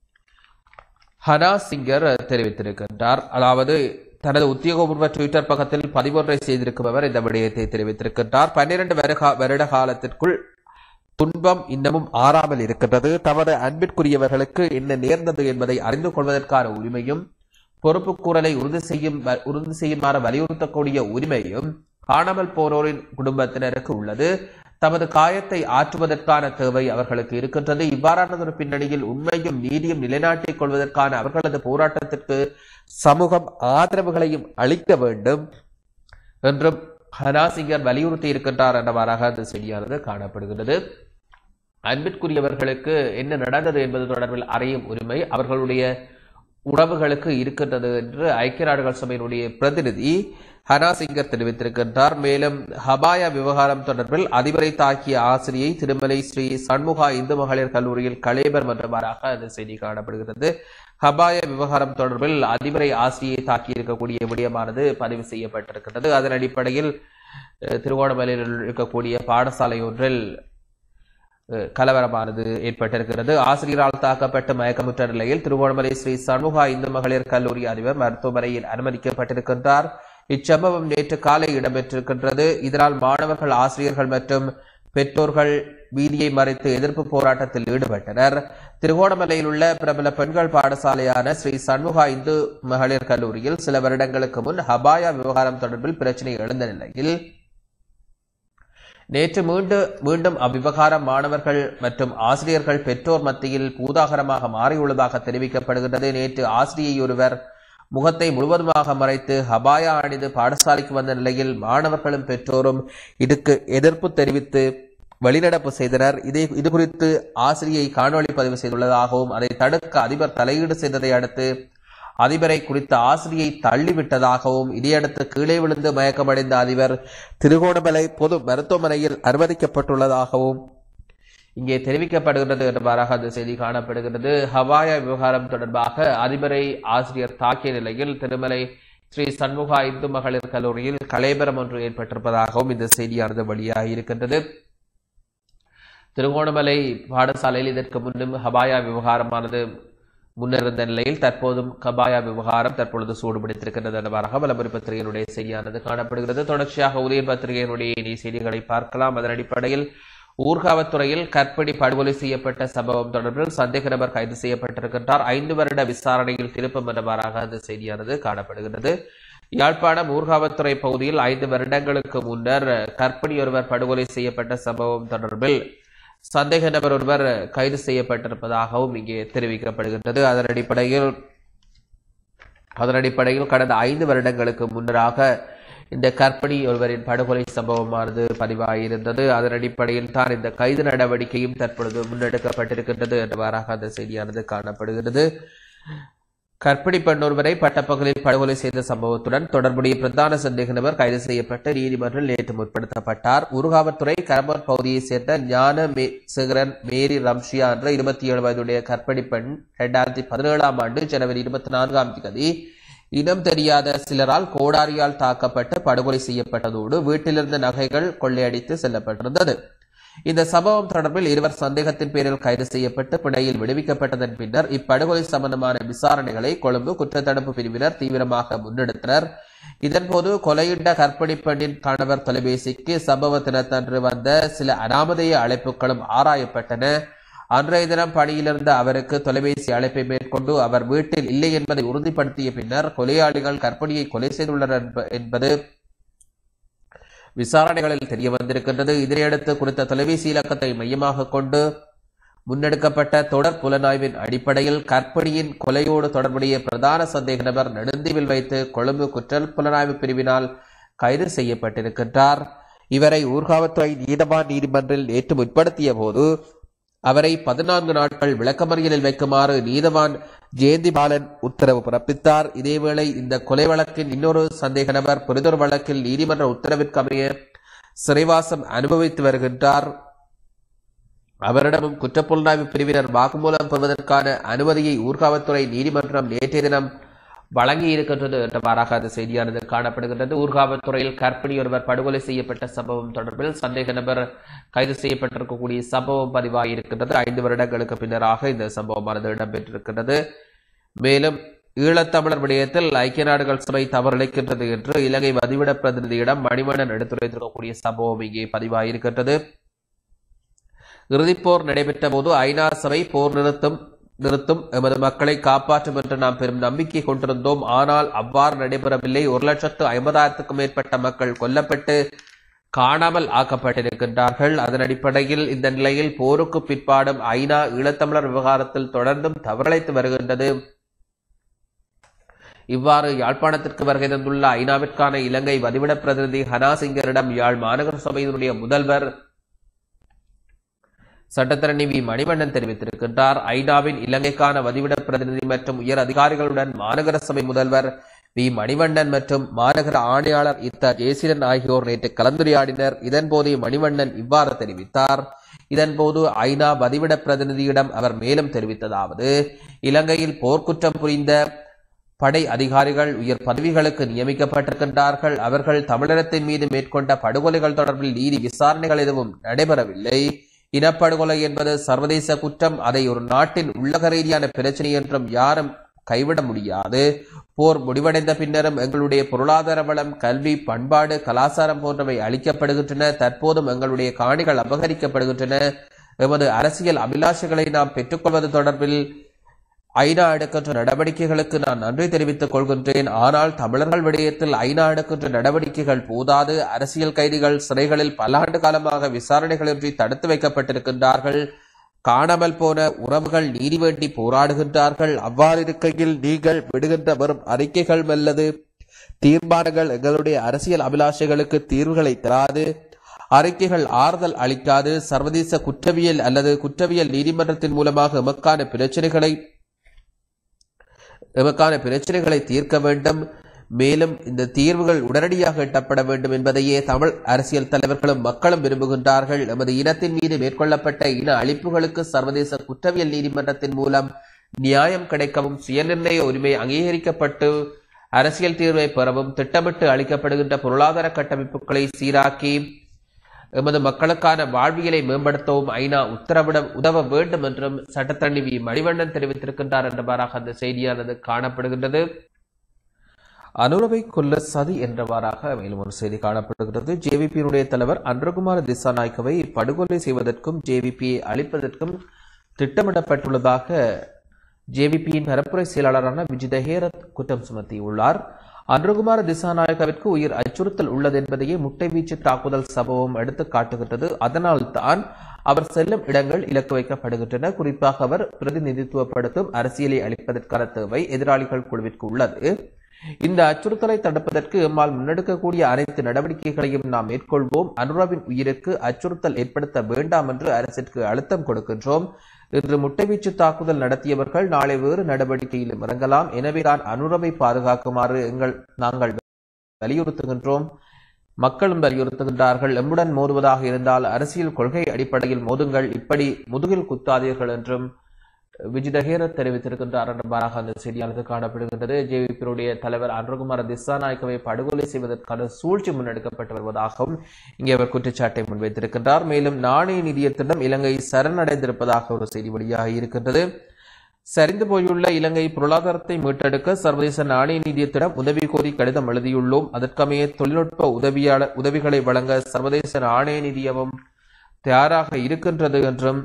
ஹனா சிங்கர் தெரிவித்திருக்கின்றார் அதாவது தனது உத்தியோகபூர்வ ட்விட்டர் பக்கத்தில் பதிவொன்றை செய்திருக்கும் அவர் இந்த விடயத்தை தெரிவித்திருக்கின்றார் பன்னிரண்டு வருட காலத்திற்குள் துன்பம் இன்னமும் ஆறாமல் இருக்கின்றது தமது அன்பிற்குரியவர்களுக்கு என்ன நேர்ந்தது என்பதை அறிந்து கொள்வதற்கான உரிமையும் பொறுப்புக்கூறலை உறுதி செய்யும் உறுதி செய்யுமாறு வலியுறுத்தக்கூடிய உரிமையும் காணாமல் போனோரின் குடும்பத்தினருக்கு உள்ளது தமது காயத்தை ஆற்றுவதற்கான தேவை அவர்களுக்கு இருக்கின்றது இவ்வாறானதொரு பின்னணியில் உண்மையும் நீதியும் நிலைநாட்டிக் கொள்வதற்கான அவர்களது போராட்டத்திற்கு சமூகம் ஆதரவுகளையும் அளிக்க வேண்டும் என்றும் ஹனாசிங்கர் வலியுறுத்தி இருக்கின்றார் என்றவாறாக அந்த செய்தியானது காணப்படுகிறது அன்பிற்குரியவர்களுக்கு என்ன நடந்தது என்பது தொடர்பில் அறியும் உரிமை அவர்களுடைய உறவுகளுக்கு இருக்கின்றது என்று ஐக்கிய நாடுகள் சபையினுடைய பிரதிநிதி ஹனாசிங்கர் தெரிவித்திருக்கின்றார் மேலும் ஹபாயா விவகாரம் தொடர்பில் அதிபரை தாக்கிய ஆசிரியை திருமலை ஸ்ரீ சண்முகா இந்து மகளிர் கல்லூரியில் கலேபர் மன்றமாறாக அந்த செய்தி காணப்படுகிறது ஹபாய விவகாரம் தொடர்பில் அதிபரை ஆசிரியை தாக்கி இருக்கக்கூடிய விடயமானது பதிவு செய்யப்பட்டிருக்கின்றது அதன் அடிப்படையில் அஹ், திருகோணமலையில் இருக்கக்கூடிய பாடசாலை ஒன்றில் அஹ், கலவரமானது ஏற்பட்டிருக்கிறது ஆசிரியரால் தாக்கப்பட்டு மயக்கமுற்ற நிலையில் திருகோணமலை ஸ்ரீ சண்முகா இந்து மகளிர் கல்லூரி அதிபர் மருத்துவமனையில் அனுமதிக்கப்பட்டிருக்கின்றார் இச்சம்பவம் நேற்று காலை இடம்பெற்றிருக்கின்றது இதனால் மாணவர்கள் ஆசிரியர்கள் மற்றும் பெற்றோர்கள் வீதியை மறைத்து எதிர்ப்பு போராட்டத்தில் ஈடுபட்டனர் திருகோணமலையில் உள்ள பிரபல பெண்கள் பாடசாலையான ஸ்ரீ சண்முகா இந்து மகளிர் கல்லூரியில் சில வருடங்களுக்கு முன் ஹபாயா விவகாரம் தொடர்பில் பிரச்சனை எழுந்த நிலையில் நேற்று மீண்டும் மீண்டும் அவ்விவகாரம் மாணவர்கள் மற்றும் ஆசிரியர்கள் பெற்றோர் மத்தியில் பூதாகரமாக மாறியுள்ளதாக தெரிவிக்கப்படுகிறது நேற்று ஆசிரியை ஒருவர் முகத்தை முழுவதுமாக மறைத்து ஹபாயா அணிந்து பாடசாலைக்கு வந்த நிலையில் மாணவர்களும் பெற்றோரும் இதுக்கு எதிர்ப்பு தெரிவித்து வெளிநடப்பு செய்தனர் இதை இது குறித்து ஆசிரியை காணொளி பதிவு செய்துள்ளதாகவும் அதை தடுக்க அதிபர் தலையீடு செய்ததை அடுத்து அதிபரை குறித்த ஆசிரியை தள்ளிவிட்டதாகவும் இதையடுத்து கீழே விழுந்து மயக்கமடைந்த அதிபர் திருகோணமலை பொது மருத்துவமனையில் அனுமதிக்கப்பட்டுள்ளதாகவும் இங்கே தெரிவிக்கப்படுகிறது என்றவாறாக அந்த செய்தி காணப்படுகிறது ஹவாயா விவகாரம் தொடர்பாக அதிபரை ஆசிரியர் தாக்கிய நிலையில் திருமலை ஸ்ரீ சண்முகா இந்து மகளிர் கல்லூரியில் கலைபரம் ஒன்று ஏற்பட்டிருப்பதாகவும் இந்த செய்தியானது வெளியாகி இருக்கின்றது திருகோணமலை பாடசாலையில் இதற்கு முன்னும் ஹபாயா விவகாரமானது முன்னிருந்த நிலையில் தற்போதும் கபாயா விவகாரம் தற்பொழுது சூடுபிடித்திருக்கின்றது என்பதாக விளம்பர பத்திரிகையினுடைய செய்தியானது காணப்படுகிறது தொடர்ச்சியாக உதய பத்திரிகையினுடைய இனி செய்திகளை பார்க்கலாம் அதன் அடிப்படையில் ஊர்காவத்துறையில் கற்பிணி படுகொலை செய்யப்பட்ட சம்பவம் தொடர்பில் சந்தேக நபர் கைது செய்யப்பட்டிருக்கின்றார் ஐந்து வருட விசாரணையில் திருப்பம் என்றவாறாக அந்த செய்தியானது காணப்படுகிறது யாழ்ப்பாணம் ஊர்காவத்துறை பகுதியில் ஐந்து வருடங்களுக்கு முன்னர் கற்பிணி ஒருவர் படுகொலை செய்யப்பட்ட சம்பவம் தொடர்பில் சந்தேக நபர் ஒருவர் கைது செய்யப்பட்டிருப்பதாகவும் இங்கே தெரிவிக்கப்படுகின்றது அதன் அடிப்படையில் அதன் அடிப்படையில் கடந்த ஐந்து வருடங்களுக்கு முன்னராக இந்த கற்பிணி ஒருவரின் படுகொலை சம்பவமானது பதிவாகியிருந்தது அதன் அடிப்படையில் தான் இந்த கைது நடவடிக்கையும் தற்பொழுது முன்னெடுக்கப்பட்டிருக்கின்றது என்றவாறாக அந்த செய்தியானது காணப்படுகிறது கற்பிணி பெண் ஒருவரை பட்டப்பகலில் படுகொலை செய்த சம்பவத்துடன் தொடர்புடைய பிரதான சந்தேக நபர் கைது செய்யப்பட்டு நீதிமன்றில் நேற்று முற்படுத்தப்பட்டார் உருகாவத்துறை கரம்பூர் பகுதியைச் சேர்ந்த ஞான மே சேகரன் மேரி ரம்ஷியா என்ற இருபத்தி ஏழு வயதுடைய கற்பிணி பெண் இரண்டாயிரத்தி பதினேழாம் ஆண்டு ஜனவரி இருபத்தி நான்காம் தேதி இனம் தெரியாத சிலரால் கோடாரியால் தாக்கப்பட்டு படுகொலை செய்யப்பட்டதோடு வீட்டிலிருந்த நகைகள் கொள்ளையடித்து செல்லப்பட்டிருந்தது இந்த சம்பவம் தொடர்பில் இருவர் சந்தேகத்தின் பேரில் கைது செய்யப்பட்டு பிணையில் விடுவிக்கப்பட்டதன் பின்னர் இப்படுகொலை சம்பந்தமான விசாரணைகளை கொழும்பு குற்றத்தடுப்பு பிரிவினர் தீவிரமாக முன்னெடுத்தனர் இதன்போது கொலையிட்ட கற்பிணி பெண்ணின் கணவர் தொலைபேசிக்கு சம்பவ தினத்தன்று வந்த சில அனாமதேய அழைப்புகளும் ஆராயப்பட்டன அன்றைய தினம் பணியிலிருந்த அவருக்கு தொலைபேசி அழைப்பை மேற்கொண்டு அவர் வீட்டில் இல்லை என்பதை உறுதிப்படுத்திய பின்னர் கொலையாளிகள் கற்பிணியை கொலை செய்துள்ளனர் என்ப- என்பது விசாரணைகளில் தெரிய வந்திருக்கின்றது இதனையடுத்து குறித்த தொலைபேசி இலக்கத்தை மையமாக கொண்டு முன்னெடுக்கப்பட்ட தொடர் புலனாய்வின் அடிப்படையில் கற்பிணியின் கொலையோடு தொடர்புடைய பிரதான சந்தேக நபர் நெடுந்தீவில் வைத்து கொழும்பு குற்றல் புலனாய்வு பிரிவினால் கைது செய்யப்பட்டிருக்கின்றார் இவரை ஊர்காவத்துறை நீதவான் நீதிமன்றில் நேற்று முற்படுத்திய போது அவரை பதினான்கு நாட்கள் விளக்கமறியலில் வைக்குமாறு நீதவான் ஜெயந்தி பாலன் உத்தரவு பிறப்பித்தார் இதேவேளை இந்த கொலை வழக்கின் இன்னொரு சந்தேக நபர் புரிதொரு வழக்கில் நீதிமன்ற உத்தரவிற்கு அமைய சிறைவாசம் அனுபவித்து வருகின்றார் அவரிடமும் குற்றப்புலனாய்வு பிரிவினர் வாக்குமூலம் பெறுவதற்கான அனுமதியை ஊர்காவத்துறை நீதிமன்றம் நேற்றைய தினம் வழங்கி இருக்கின்றது என்றவாறாக அந்த செய்தியானது காணப்படுகின்றது ஊர்காவத்துறையில் கற்பிணி ஒருவர் படுகொலை செய்யப்பட்ட சம்பவம் தொடர்பில் சந்தேக நபர் கைது செய்யப்பட்டிருக்கக்கூடிய சம்பவம் பதிவாகி இருக்கின்றது ஐந்து வருடங்களுக்கு பின்னராக இந்த சம்பவமானது இடம்பெற்றிருக்கின்றது மேலும் ஈழத்தமிழர் விடயத்தில் ஐக்கிய நாடுகள் சபை தவறிழைக்கின்றது என்று இலங்கை வதிவிட பிரதிநிதியிடம் மணிமணன் எடுத்துரைத்திருக்கக்கூடிய சம்பவம் இங்கே பதிவாகியிருக்கின்றது இறுதிப்போர் நடைபெற்ற போது ஐநா சபை போர் நிறுத்தம் நிறுத்தும் எமது மக்களை காப்பாற்றும் என்று நாம் பெரும் நம்பிக்கை கொண்டிருந்தோம் ஆனால் அவ்வாறு நடைபெறவில்லை ஒரு லட்சத்து ஐம்பதாயிரத்துக்கும் மேற்பட்ட மக்கள் கொல்லப்பட்டு காணாமல் ஆக்கப்பட்டிருக்கின்றார்கள் அதன் அடிப்படையில் இந்த நிலையில் போருக்கு பிற்பாடும் ஐநா ஈழத்தமிழர் விவகாரத்தில் தொடர்ந்தும் தவறழைத்து வருகின்றது இவ்வாறு யாழ்ப்பாணத்திற்கு வருகை தந்துள்ள ஐநாவிற்கான இலங்கை வதிவிட பிரதிநிதி ஹனாசிங்கரிடம் யாழ் மாநகர சபையினுடைய முதல்வர் சட்டத்தரணி வி மணிவண்ணன் தெரிவித்திருக்கின்றார் ஐநாவின் இலங்கைக்கான வதிவிட பிரதிநிதி மற்றும் உயர் அதிகாரிகளுடன் மாநகர சபை முதல்வர் வி மணிவண்ணன் மற்றும் மாநகர ஆணையாளர் இத்த ஜெயசீலன் ஆகியோர் நேற்று கலந்துரையாடினர் இதன்போது மணிவண்ணன் இவ்வாறு தெரிவித்தார் இதன்போது ஐநா வதிவிட பிரதிநிதியிடம் அவர் மேலும் தெரிவித்ததாவது இலங்கையில் போர்க்குற்றம் புரிந்த படை அதிகாரிகள் உயர் பதவிகளுக்கு நியமிக்கப்பட்டிருக்கின்றார்கள் அவர்கள் தமிழகத்தின் மீது மேற்கொண்ட படுகொலைகள் தொடர்பில் நீதி விசாரணைகள் எதுவும் நடைபெறவில்லை இனப்படுகொலை என்பது சர்வதேச குற்றம் அதை ஒரு நாட்டின் உள்ளக ரீதியான பிரச்சனை என்றும் யாரும் கைவிட முடியாது போர் முடிவடைந்த பின்னரும் எங்களுடைய பொருளாதார வளம் கல்வி பண்பாடு கலாச்சாரம் போன்றவை அளிக்கப்படுகின்றன தற்போதும் எங்களுடைய காணிகள் அபகரிக்கப்படுகின்றன எமது அரசியல் அபிலாஷைகளை நாம் பெற்றுக்கொள்வது தொடர்பில் ஐநா எடுக்கின்ற நடவடிக்கைகளுக்கு நான் நன்றி தெரிவித்துக் கொள்கின்றேன் ஆனால் தமிழர்கள் விடயத்தில் ஐநா எடுக்கின்ற நடவடிக்கைகள் போதாது அரசியல் கைதிகள் சிறைகளில் பல ஆண்டு காலமாக விசாரணைகளின்றி தடுத்து வைக்கப்பட்டிருக்கின்றார்கள் காணாமல் போன உறவுகள் நீதி வேண்டி போராடுகின்றார்கள் அவ்வாறு இருக்கையில் நீங்கள் விடுகின்ற வரும் அறிக்கைகள் மெல்லது தீர்மானங்கள் எங்களுடைய அரசியல் அபிலாஷைகளுக்கு தீர்வுகளை தராது அறிக்கைகள் ஆறுதல் அளிக்காது சர்வதேச குற்றவியல் அல்லது குற்றவியல் நீதிமன்றத்தின் மூலமாக எமக்கான பிரச்சனைகளை எமக்கான பிரச்சனைகளை தீர்க்க வேண்டும் மேலும் இந்த தீர்வுகள் உடனடியாக எட்டப்பட வேண்டும் என்பதையே தமிழ் அரசியல் தலைவர்களும் மக்களும் விரும்புகின்றார்கள் எமது இனத்தின் மீது மேற்கொள்ளப்பட்ட இன அழிப்புகளுக்கு சர்வதேச குற்றவியல் நீதிமன்றத்தின் மூலம் நியாயம் கிடைக்கவும் சுயநிர்ணய உரிமை அங்கீகரிக்கப்பட்டு அரசியல் தீர்வை பெறவும் திட்டமிட்டு அளிக்கப்படுகின்ற பொருளாதார கட்டமைப்புகளை சீராக்கி எமது மக்களுக்கான வாழ்வியலை மேம்படுத்தவும் ஐநா உத்தரவிட உதவ வேண்டும் என்றும் சட்டத்தரணி வி மணிவண்ணன் தெரிவித்திருக்கின்றார் என்றவாறாக அந்த செய்தியானது காணப்படுகின்றது அனுரவை கொல்ல சதி என்றவாறாக மேலும் ஒரு செய்தி காணப்படுகிறது ஜேவிபியினுடைய தலைவர் அன்றகுமார் திசாநாயக்கவை படுகொலை செய்வதற்கும் ஜேவிபியை அழிப்பதற்கும் திட்டமிடப்பட்டுள்ளதாக ஜேவிபியின் பரப்புரை செயலாளரான விஜித ஹேரத் குற்றம் சுமத்தியுள்ளார் அன்றகுமார திசாநாயகவிற்கு உயிர் அச்சுறுத்தல் உள்ளது என்பதையே முட்டை வீச்சு தாக்குதல் சம்பவம் எடுத்து காட்டுகின்றது அதனால் தான் அவர் செல்லும் இடங்கள் இலக்கு வைக்கப்படுகின்றன குறிப்பாக அவர் பிரதிநிதித்துவப்படுத்தும் அரசியலை அளிப்பதற்கான தேவை எதிராளிகள் குழுவிற்கு உள்ளது இந்த அச்சுறுத்தலை தடுப்பதற்கு எம்மால் முன்னெடுக்கக்கூடிய அனைத்து நடவடிக்கைகளையும் நாம் மேற்கொள்வோம் அனுராவின் உயிருக்கு அச்சுறுத்தல் ஏற்படுத்த வேண்டாம் என்று அரசிற்கு அழுத்தம் கொடுக்கின்றோம் இன்று முட்டைவீச்சு தாக்குதல் நடத்தியவர்கள் நாளை வேறு நடவடிக்கையிலும் இறங்கலாம் எனவேதான் அனுரவை பாதுகாக்குமாறு எங்கள் நாங்கள் வலியுறுத்துகின்றோம் மக்களும் வலியுறுத்துகின்றார்கள் எம்முடன் மோதுவதாக இருந்தால் அரசியல் கொள்கை அடிப்படையில் மோதுங்கள் இப்படி முதுகில் குத்தாதீர்கள் என்றும் விஜிதஹேர தெரிவித்திருக்கின்றார் என்றவாறாக அந்த செய்தியானது காணப்படுகின்றது ஜேவிபியுடைய தலைவர் அன்றகுமார திசாநாயக்கவை படுகொலை செய்வதற்கான சூழ்ச்சி முன்னெடுக்கப்பட்டு வருவதாகவும் இங்கே அவர் குற்றச்சாட்டை முன்வைத்திருக்கின்றார் மேலும் நாணய நிதியத்திடம் இலங்கை சரணடைந்திருப்பதாக ஒரு செய்தி வெளியாக இருக்கின்றது சரிந்து போயுள்ள இலங்கை பொருளாதாரத்தை மீட்டெடுக்க சர்வதேச நாணய நிதியத்திடம் உதவி கோரி கடிதம் எழுதியுள்ளோம் அதற்கமைய தொழில்நுட்ப உதவியாளர் உதவிகளை வழங்க சர்வதேச நாணய நிதியமும் தயாராக இருக்கின்றது என்றும்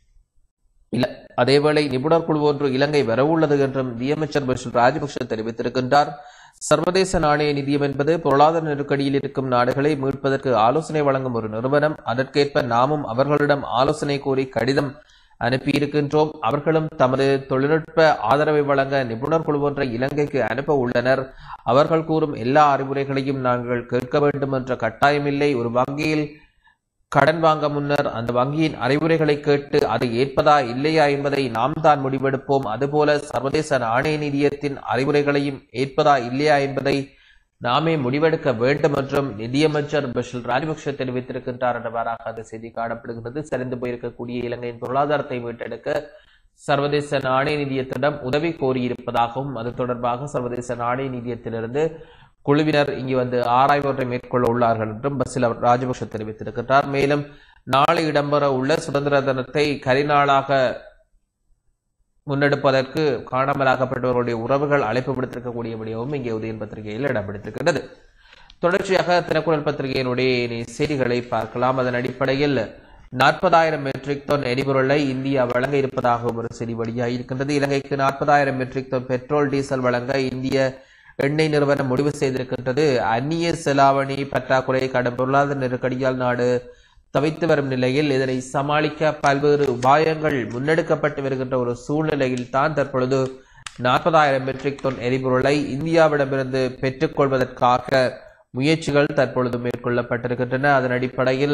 இல்ல அதேவேளை நிபுணர் குழு ஒன்று இலங்கை வரவுள்ளது என்றும் நிதியமைச்சர் பஷீர் ராஜபக்ஷ தெரிவித்திருக்கின்றார் சர்வதேச நாணய நிதியம் என்பது பொருளாதார நெருக்கடியில் இருக்கும் நாடுகளை மீட்பதற்கு ஆலோசனை வழங்கும் ஒரு நிறுவனம் அதற்கேற்ப நாமும் அவர்களிடம் ஆலோசனை கோரி கடிதம் அனுப்பியிருக்கின்றோம் அவர்களும் தமது தொழில்நுட்ப ஆதரவை வழங்க நிபுணர் குழு ஒன்றை இலங்கைக்கு அனுப்ப உள்ளனர் அவர்கள் கூறும் எல்லா அறிவுரைகளையும் நாங்கள் கேட்க வேண்டும் என்ற கட்டாயமில்லை ஒரு வங்கியில் கடன் வாங்க முன்னர் அந்த வங்கியின் அறிவுரைகளை கேட்டு அதை ஏற்பதா இல்லையா என்பதை நாம் தான் முடிவெடுப்போம் அதுபோல சர்வதேச நாணய நிதியத்தின் அறிவுரைகளையும் ஏற்பதா இல்லையா என்பதை நாமே முடிவெடுக்க வேண்டும் என்றும் நிதியமைச்சர் பஷில் ராஜபக்ஷ தெரிவித்திருக்கின்றார் என்றவாறாக அந்த செய்தி காணப்படுகிறது சரிந்து போயிருக்கக்கூடிய இலங்கையின் பொருளாதாரத்தை மீட்டெடுக்க சர்வதேச நாணய நிதியத்திடம் உதவி கோரியிருப்பதாகவும் அது தொடர்பாக சர்வதேச நாணய நிதியத்திலிருந்து குழுவினர் இங்கு வந்து ஆராய்வு ஒன்றை மேற்கொள்ள உள்ளார்கள் என்றும் பசில் ராஜபக்ஷ தெரிவித்திருக்கின்றார் மேலும் நாளை இடம்பெற உள்ள சுதந்திர தினத்தை கரிநாளாக முன்னெடுப்பதற்கு காணாமலாக்கப்பட்டவர்களுடைய உறவுகள் அழைப்பு விடுத்திருக்கக்கூடிய விடயமும் இங்கே உதயன் பத்திரிகையில் இடம் பிடித்திருக்கிறது தொடர்ச்சியாக தினக்குரல் பத்திரிகையினுடைய செய்திகளை பார்க்கலாம் அதன் அடிப்படையில் நாற்பதாயிரம் மெட்ரிக் டன் எரிபொருளை இந்தியா வழங்க இருப்பதாக ஒரு செய்தி வெளியாகி இருக்கின்றது இலங்கைக்கு நாற்பதாயிரம் மெட்ரிக் டன் பெட்ரோல் டீசல் வழங்க இந்திய எண்ணெய் நிறுவனம் முடிவு செய்திருக்கின்றது அந்நிய செலாவணி பற்றாக்குறை கடும் பொருளாதார நெருக்கடியால் நாடு தவித்து வரும் நிலையில் இதனை சமாளிக்க பல்வேறு உபாயங்கள் முன்னெடுக்கப்பட்டு வருகின்ற ஒரு சூழ்நிலையில் தான் தற்பொழுது நாற்பதாயிரம் மெட்ரிக் டன் எரிபொருளை இந்தியாவிடமிருந்து பெற்றுக்கொள்வதற்காக முயற்சிகள் தற்பொழுது மேற்கொள்ளப்பட்டிருக்கின்றன அதன் அடிப்படையில்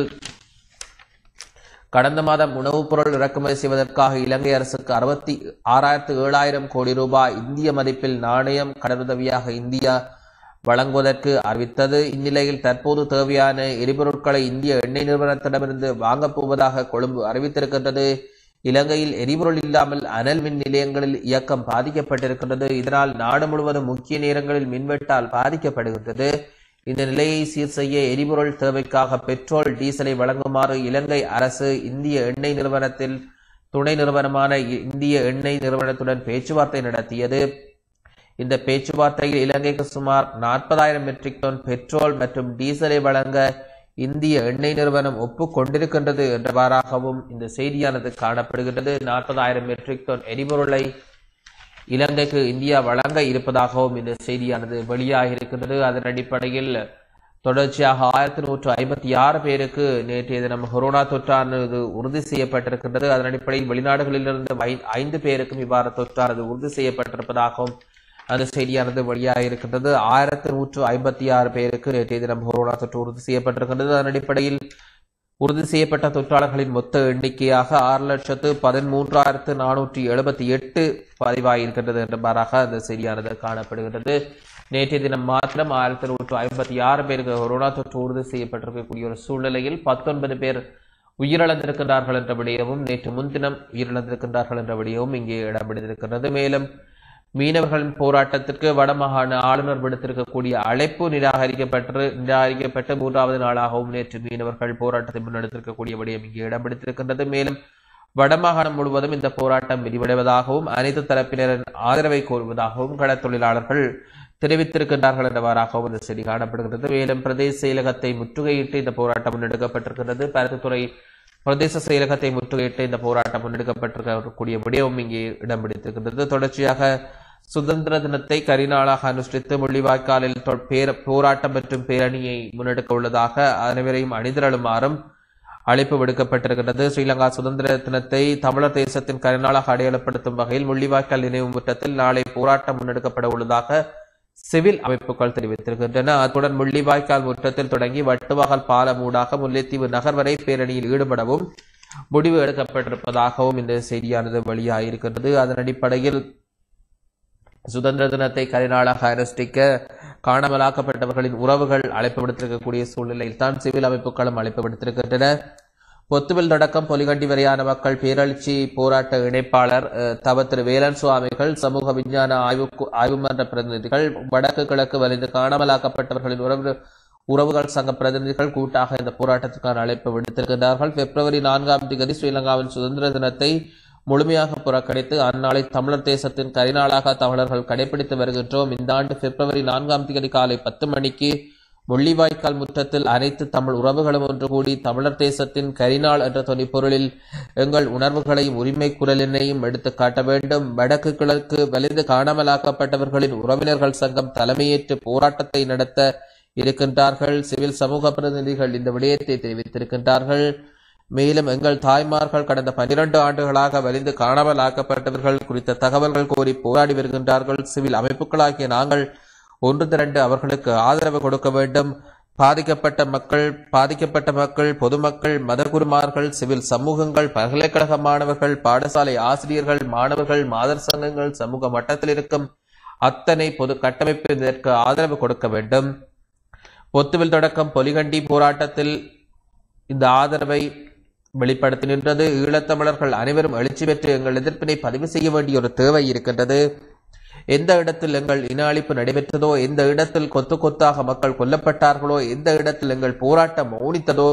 கடந்த மாதம் உணவுப் பொருள் இறக்குமதி செய்வதற்காக இலங்கை அரசுக்கு அறுபத்தி ஆறாயிரத்து ஏழாயிரம் கோடி ரூபாய் இந்திய மதிப்பில் நாணயம் கடனுதவியாக இந்தியா வழங்குவதற்கு அறிவித்தது இந்நிலையில் தற்போது தேவையான எரிபொருட்களை இந்திய எண்ணெய் நிறுவனத்திடமிருந்து வாங்கப் போவதாக கொழும்பு அறிவித்திருக்கின்றது இலங்கையில் எரிபொருள் இல்லாமல் அனல் மின் நிலையங்களில் இயக்கம் பாதிக்கப்பட்டிருக்கின்றது இதனால் நாடு முழுவதும் முக்கிய நேரங்களில் மின்வெட்டால் பாதிக்கப்படுகின்றது இந்த நிலையை சீர் செய்ய எரிபொருள் தேவைக்காக பெட்ரோல் டீசலை வழங்குமாறு இலங்கை அரசு இந்திய எண்ணெய் நிறுவனத்தில் துணை நிறுவனமான இந்திய எண்ணெய் நிறுவனத்துடன் பேச்சுவார்த்தை நடத்தியது இந்த பேச்சுவார்த்தையில் இலங்கைக்கு சுமார் நாற்பதாயிரம் மெட்ரிக் டன் பெட்ரோல் மற்றும் டீசலை வழங்க இந்திய எண்ணெய் நிறுவனம் ஒப்புக்கொண்டிருக்கின்றது என்றவாறாகவும் இந்த செய்தியானது காணப்படுகின்றது நாற்பதாயிரம் மெட்ரிக் டன் எரிபொருளை இலங்கைக்கு இந்தியா வழங்க இருப்பதாகவும் இந்த செய்தியானது வெளியாக இருக்கின்றது அதன் அடிப்படையில் தொடர்ச்சியாக ஆயிரத்தி நூற்று ஐம்பத்தி ஆறு பேருக்கு நேற்றைய தினம் கொரோனா தொற்றானது உறுதி செய்யப்பட்டிருக்கின்றது அதன் அடிப்படையில் வெளிநாடுகளிலிருந்து ஐ- ஐந்து பேருக்கும் இவ்வாறு தொற்றானது உறுதி செய்யப்பட்டிருப்பதாகவும் அந்த செய்தியானது வெளியாக இருக்கின்றது ஆயிரத்தி நூற்று ஐம்பத்தி ஆறு பேருக்கு நேற்றைய தினம் கொரோனா தொற்று உறுதி செய்யப்பட்டிருக்கின்றது அதன் அடிப்படையில் உறுதி செய்யப்பட்ட தொற்றாளர்களின் மொத்த எண்ணிக்கையாக ஆறு லட்சத்து பதிமூன்றாயிரத்து நானூற்றி எழுபத்தி எட்டு பதிவாகியிருக்கின்றது என்றவாறாக அந்த செய்தியானது காணப்படுகின்றது நேற்றைய தினம் மாத்திரம் ஆயிரத்தி நூற்று ஐம்பத்தி ஆறு பேருக்கு கொரோனா தொற்று உறுதி செய்யப்பட்டிருக்கக்கூடிய ஒரு சூழ்நிலையில் பத்தொன்பது பேர் உயிரிழந்திருக்கின்றார்கள் என்ற விடயமும் நேற்று முன்தினம் உயிரிழந்திருக்கின்றார்கள் என்ற விடயமும் இங்கே இடம் பிடித்திருக்கின்றது மேலும் மீனவர்களின் போராட்டத்திற்கு வடமாகாண ஆளுநர் விடுத்திருக்கக்கூடிய அழைப்பு நிராகரிக்கப்பட்டு நிராகரிக்கப்பட்டு மூன்றாவது நாளாகவும் நேற்று மீனவர்கள் போராட்டத்தை முன்னெடுத்திருக்கக்கூடிய விடயம் இங்கே இடம் பிடித்திருக்கின்றது மேலும் வடமாகாணம் முழுவதும் இந்த போராட்டம் விரிவடைவதாகவும் அனைத்து தரப்பினரின் ஆதரவை கோருவதாகவும் கடற்தொழிலாளர்கள் தெரிவித்திருக்கின்றார்கள் என்றவாறாகவும் இந்த செய்தி காணப்படுகிறது மேலும் பிரதேச செயலகத்தை முற்றுகையிட்டு இந்த போராட்டம் முன்னெடுக்கப்பட்டிருக்கிறது பருத்தித்துறை பிரதேச செயலகத்தை முற்றுகையிட்டு இந்த போராட்டம் முன்னெடுக்கப்பட்டிருக்கக்கூடிய விடயமும் இங்கே இடம் பிடித்திருக்கின்றது தொடர்ச்சியாக சுதந்திர தினத்தை கரிநாளாக அனுஷ்டித்து முள்ளிவாய்க்காலில் தொ- பேர போராட்டம் மற்றும் பேரணியை முன்னெடுக்க உள்ளதாக அனைவரையும் அணிதிரளுமாறும் அழைப்பு விடுக்கப்பட்டிருக்கிறது ஸ்ரீலங்கா சுதந்திர தினத்தை தமிழர் தேசத்தின் கரிநாளாக அடையாளப்படுத்தும் வகையில் முள்ளிவாய்க்கால் நினைவு முற்றத்தில் நாளை போராட்டம் முன்னெடுக்கப்பட உள்ளதாக சிவில் அமைப்புகள் தெரிவித்திருக்கின்றன அத்துடன் முள்ளிவாய்க்கால் முற்றத்தில் தொடங்கி வட்டுவாகல் பாலம் ஊடாக முல்லைத்தீவு நகர் வரை பேரணியில் ஈடுபடவும் முடிவு எடுக்கப்பட்டிருப்பதாகவும் இந்த செய்தியானது வெளியாகியிருக்கின்றது அதன் அடிப்படையில் சுதந்திர தினத்தை கரிநாளாக அனுஷ்டிக்க காணாமலாக்கப்பட்டவர்களின் உறவுகள் அழைப்பு விடுத்திருக்கக்கூடிய சூழ்நிலையில் தான் சிவில் அமைப்புகளும் அழைப்பு விடுத்திருக்கின்றன பொத்துவில் தொடக்கம் பொலிகண்டி வரையான மக்கள் பேரழிச்சி போராட்ட இணைப்பாளர் அஹ், தவ திரு வேலன் சுவாமிகள் சமூக விஞ்ஞான ஆய்வு ஆய்வு மன்ற பிரதிநிதிகள் வடக்கு கிழக்கு வலிந்து காணாமலாக்கப்பட்டவர்களின் உறவு உறவுகள் சங்க பிரதிநிதிகள் கூட்டாக இந்த போராட்டத்துக்கான அழைப்பு விடுத்திருக்கிறார்கள் பிப்ரவரி நான்காம் தேதி ஸ்ரீலங்காவின் சுதந்திர தினத்தை முழுமையாக புறக்கணித்து அந்நாளை தமிழர் தேசத்தின் கரிநாளாக தமிழர்கள் கடைபிடித்து வருகின்றோம் இந்த ஆண்டு பிப்ரவரி நான்காம் தேதி காலை பத்து மணிக்கு முள்ளிவாய்க்கால் முற்றத்தில் அனைத்து தமிழ் உறவுகளும் ஒன்று கூடி தமிழர் தேசத்தின் கரிநாள் என்ற தொனிப்பொருளில் எங்கள் உணர்வுகளையும் உரிமை குரலினையும் எடுத்து காட்ட வேண்டும் வடக்கு கிழக்கு வலிந்து காணாமலாக்கப்பட்டவர்களின் உறவினர்கள் சங்கம் தலைமையேற்று போராட்டத்தை நடத்த இருக்கின்றார்கள் சிவில் சமூக பிரதிநிதிகள் இந்த விடயத்தை தெரிவித்திருக்கின்றார்கள் மேலும் எங்கள் தாய்மார்கள் கடந்த பன்னிரண்டு ஆண்டுகளாக வலிந்து காணாமலாக்கப்பட்டவர்கள் குறித்த தகவல்கள் கோரி போராடி வருகின்றார்கள் சிவில் அமைப்புகளாகிய நாங்கள் ஒன்று திரண்டு அவர்களுக்கு ஆதரவு கொடுக்க வேண்டும் பாதிக்கப்பட்ட மக்கள் பாதிக்கப்பட்ட மக்கள் பொதுமக்கள் மதகுருமார்கள் சிவில் சமூகங்கள் பல்கலைக்கழக மாணவர்கள் பாடசாலை ஆசிரியர்கள் மாணவர்கள் மாதர் சங்கங்கள் சமூக மட்டத்தில் இருக்கும் அத்தனை பொது கட்டமைப்பு இதற்கு ஆதரவு கொடுக்க வேண்டும் பொத்துவில் தொடக்கம் பொலிகண்டி போராட்டத்தில் இந்த ஆதரவை வெளிப்படுத்தி நின்றது ஈழத்தமிழர்கள் அனைவரும் எழுச்சி பெற்று எங்கள் எதிர்ப்பினை பதிவு செய்ய வேண்டிய ஒரு தேவை இருக்கின்றது எந்த இடத்தில் எங்கள் இன அழிப்பு நடைபெற்றதோ எந்த இடத்தில் கொத்து கொத்தாக மக்கள் கொல்லப்பட்டார்களோ எந்த இடத்தில் எங்கள் போராட்டம் மௌனித்ததோ